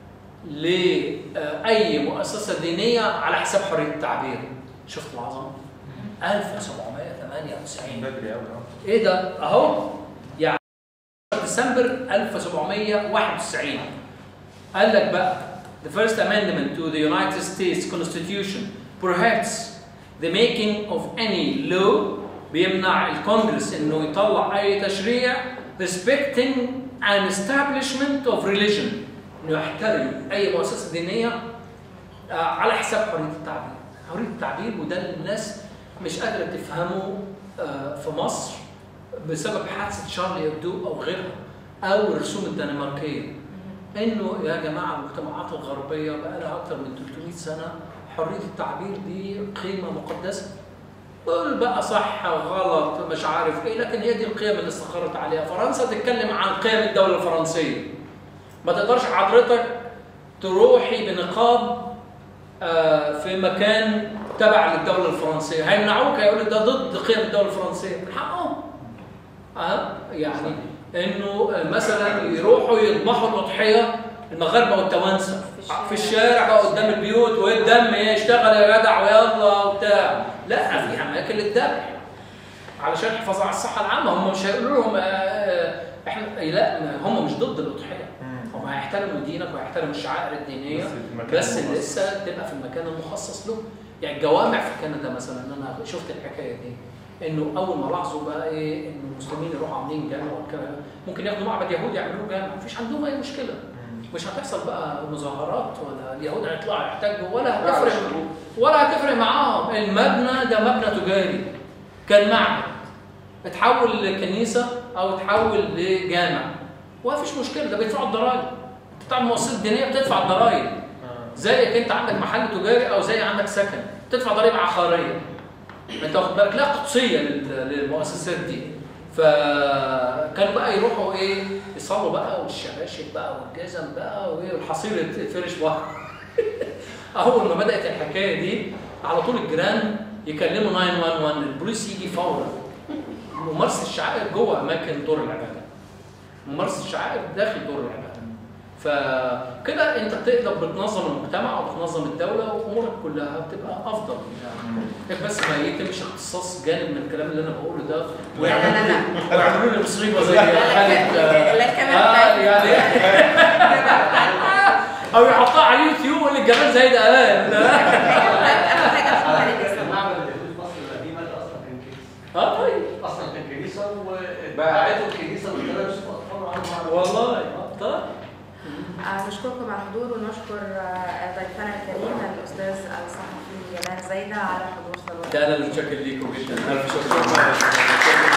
لاي مؤسسه دينيه على حساب حريه التعبير شفت العظمه 1798 بدري قوي ايه ده اهو يعني ديسمبر 1791 قال لك بقى the first amendment to the United States Constitution prohibits the making of any law بيمنع الكونجرس انه يطلع اي تشريع respecting an establishment of religion انه يحترم اي مؤسسه دينيه آه، على حساب حريه التعبير حريه التعبير وده اللي الناس مش قادره تفهمه آه، في مصر بسبب حادثه شارلي ابدو او غيرها او الرسوم الدنماركيه انه يا جماعه المجتمعات الغربيه بقى لها اكثر من 300 سنه حريه التعبير دي قيمه مقدسه قول بقى صح غلط مش عارف ايه لكن هي دي القيم اللي استقرت عليها فرنسا تتكلم عن قيم الدوله الفرنسيه ما تقدرش حضرتك تروحي بنقاب آه، في مكان تبع للدوله الفرنسيه هيمنعوك هيقولوا ده ضد قيم الدوله الفرنسيه من حقهم اه يعني انه مثلا يروحوا يذبحوا الاضحيه المغاربه والتوانسه في الشارع بقى قدام البيوت والدم يشتغل يا جدع ويلا وبتاع لا في اماكن للذبح علشان الحفاظ على الصحه العامه هم مش هيقولوا لهم آه، آه، احنا لا ما هم مش ضد الاضحيه هم هيحترموا دينك وهيحترموا الشعائر الدينيه بس في المكان بس المخصص. لسه تبقى في المكان المخصص له يعني الجوامع في كندا مثلا انا شفت الحكايه دي انه اول ما لاحظوا بقى ايه انه المسلمين يروحوا عاملين جامع وكده ممكن ياخدوا معبد يهودي يعملوه جامع مفيش عندهم اي مشكله مش هتحصل بقى مظاهرات ولا اليهود هيطلعوا يحتاجوا ولا هتفرق ولا هتفرق معاهم المبنى ده مبنى تجاري كان معبد اتحول لكنيسه او اتحول لجامع ومفيش مشكله ده بيدفعوا الضرايب انت بتاع المؤسسات الدينيه بتدفع الضرايب زيك انت عندك محل تجاري او زي عندك سكن تدفع ضريبه عقاريه انت واخد بالك لا قدسيه لل- للمؤسسات دي فكانوا بقى يروحوا ايه يصلوا بقى والشباشب بقى والجزم بقى وايه والحصير يتفرش بقى اول ما بدات الحكايه دي على طول الجيران يكلموا 911 البوليس يجي فورا ممارسه الشعائر جوه اماكن دور العباده ممارسه الشعائر داخل دور العباده فكده انت بتقدر بتنظم المجتمع وبتنظم الدوله وامورك كلها بتبقى افضل يعني بس ما يتمش اختصاص جانب من الكلام اللي انا بقوله ده لا لا لا ويعملوا لي مصيبه زي لا، حاله لا، لا، كمان آه لا. يعني او يحطها على اليوتيوب يقول لك جمال زي ده قال اهم حاجه في الحركه المعبد اللي في مصر القديمه ده اصلا كان كنيسه اه طيب اصلا كان كنيسه وباعته الكنيسه واشترى يوسف اطفال وعملوا معبد. والله طيب آه، نشكركم على الحضور ونشكر آه، ضيفنا الكريم الاستاذ الصحفي جمال زايده على حضور صالون ده انا اللي متشكر ليكم جدا الف شكر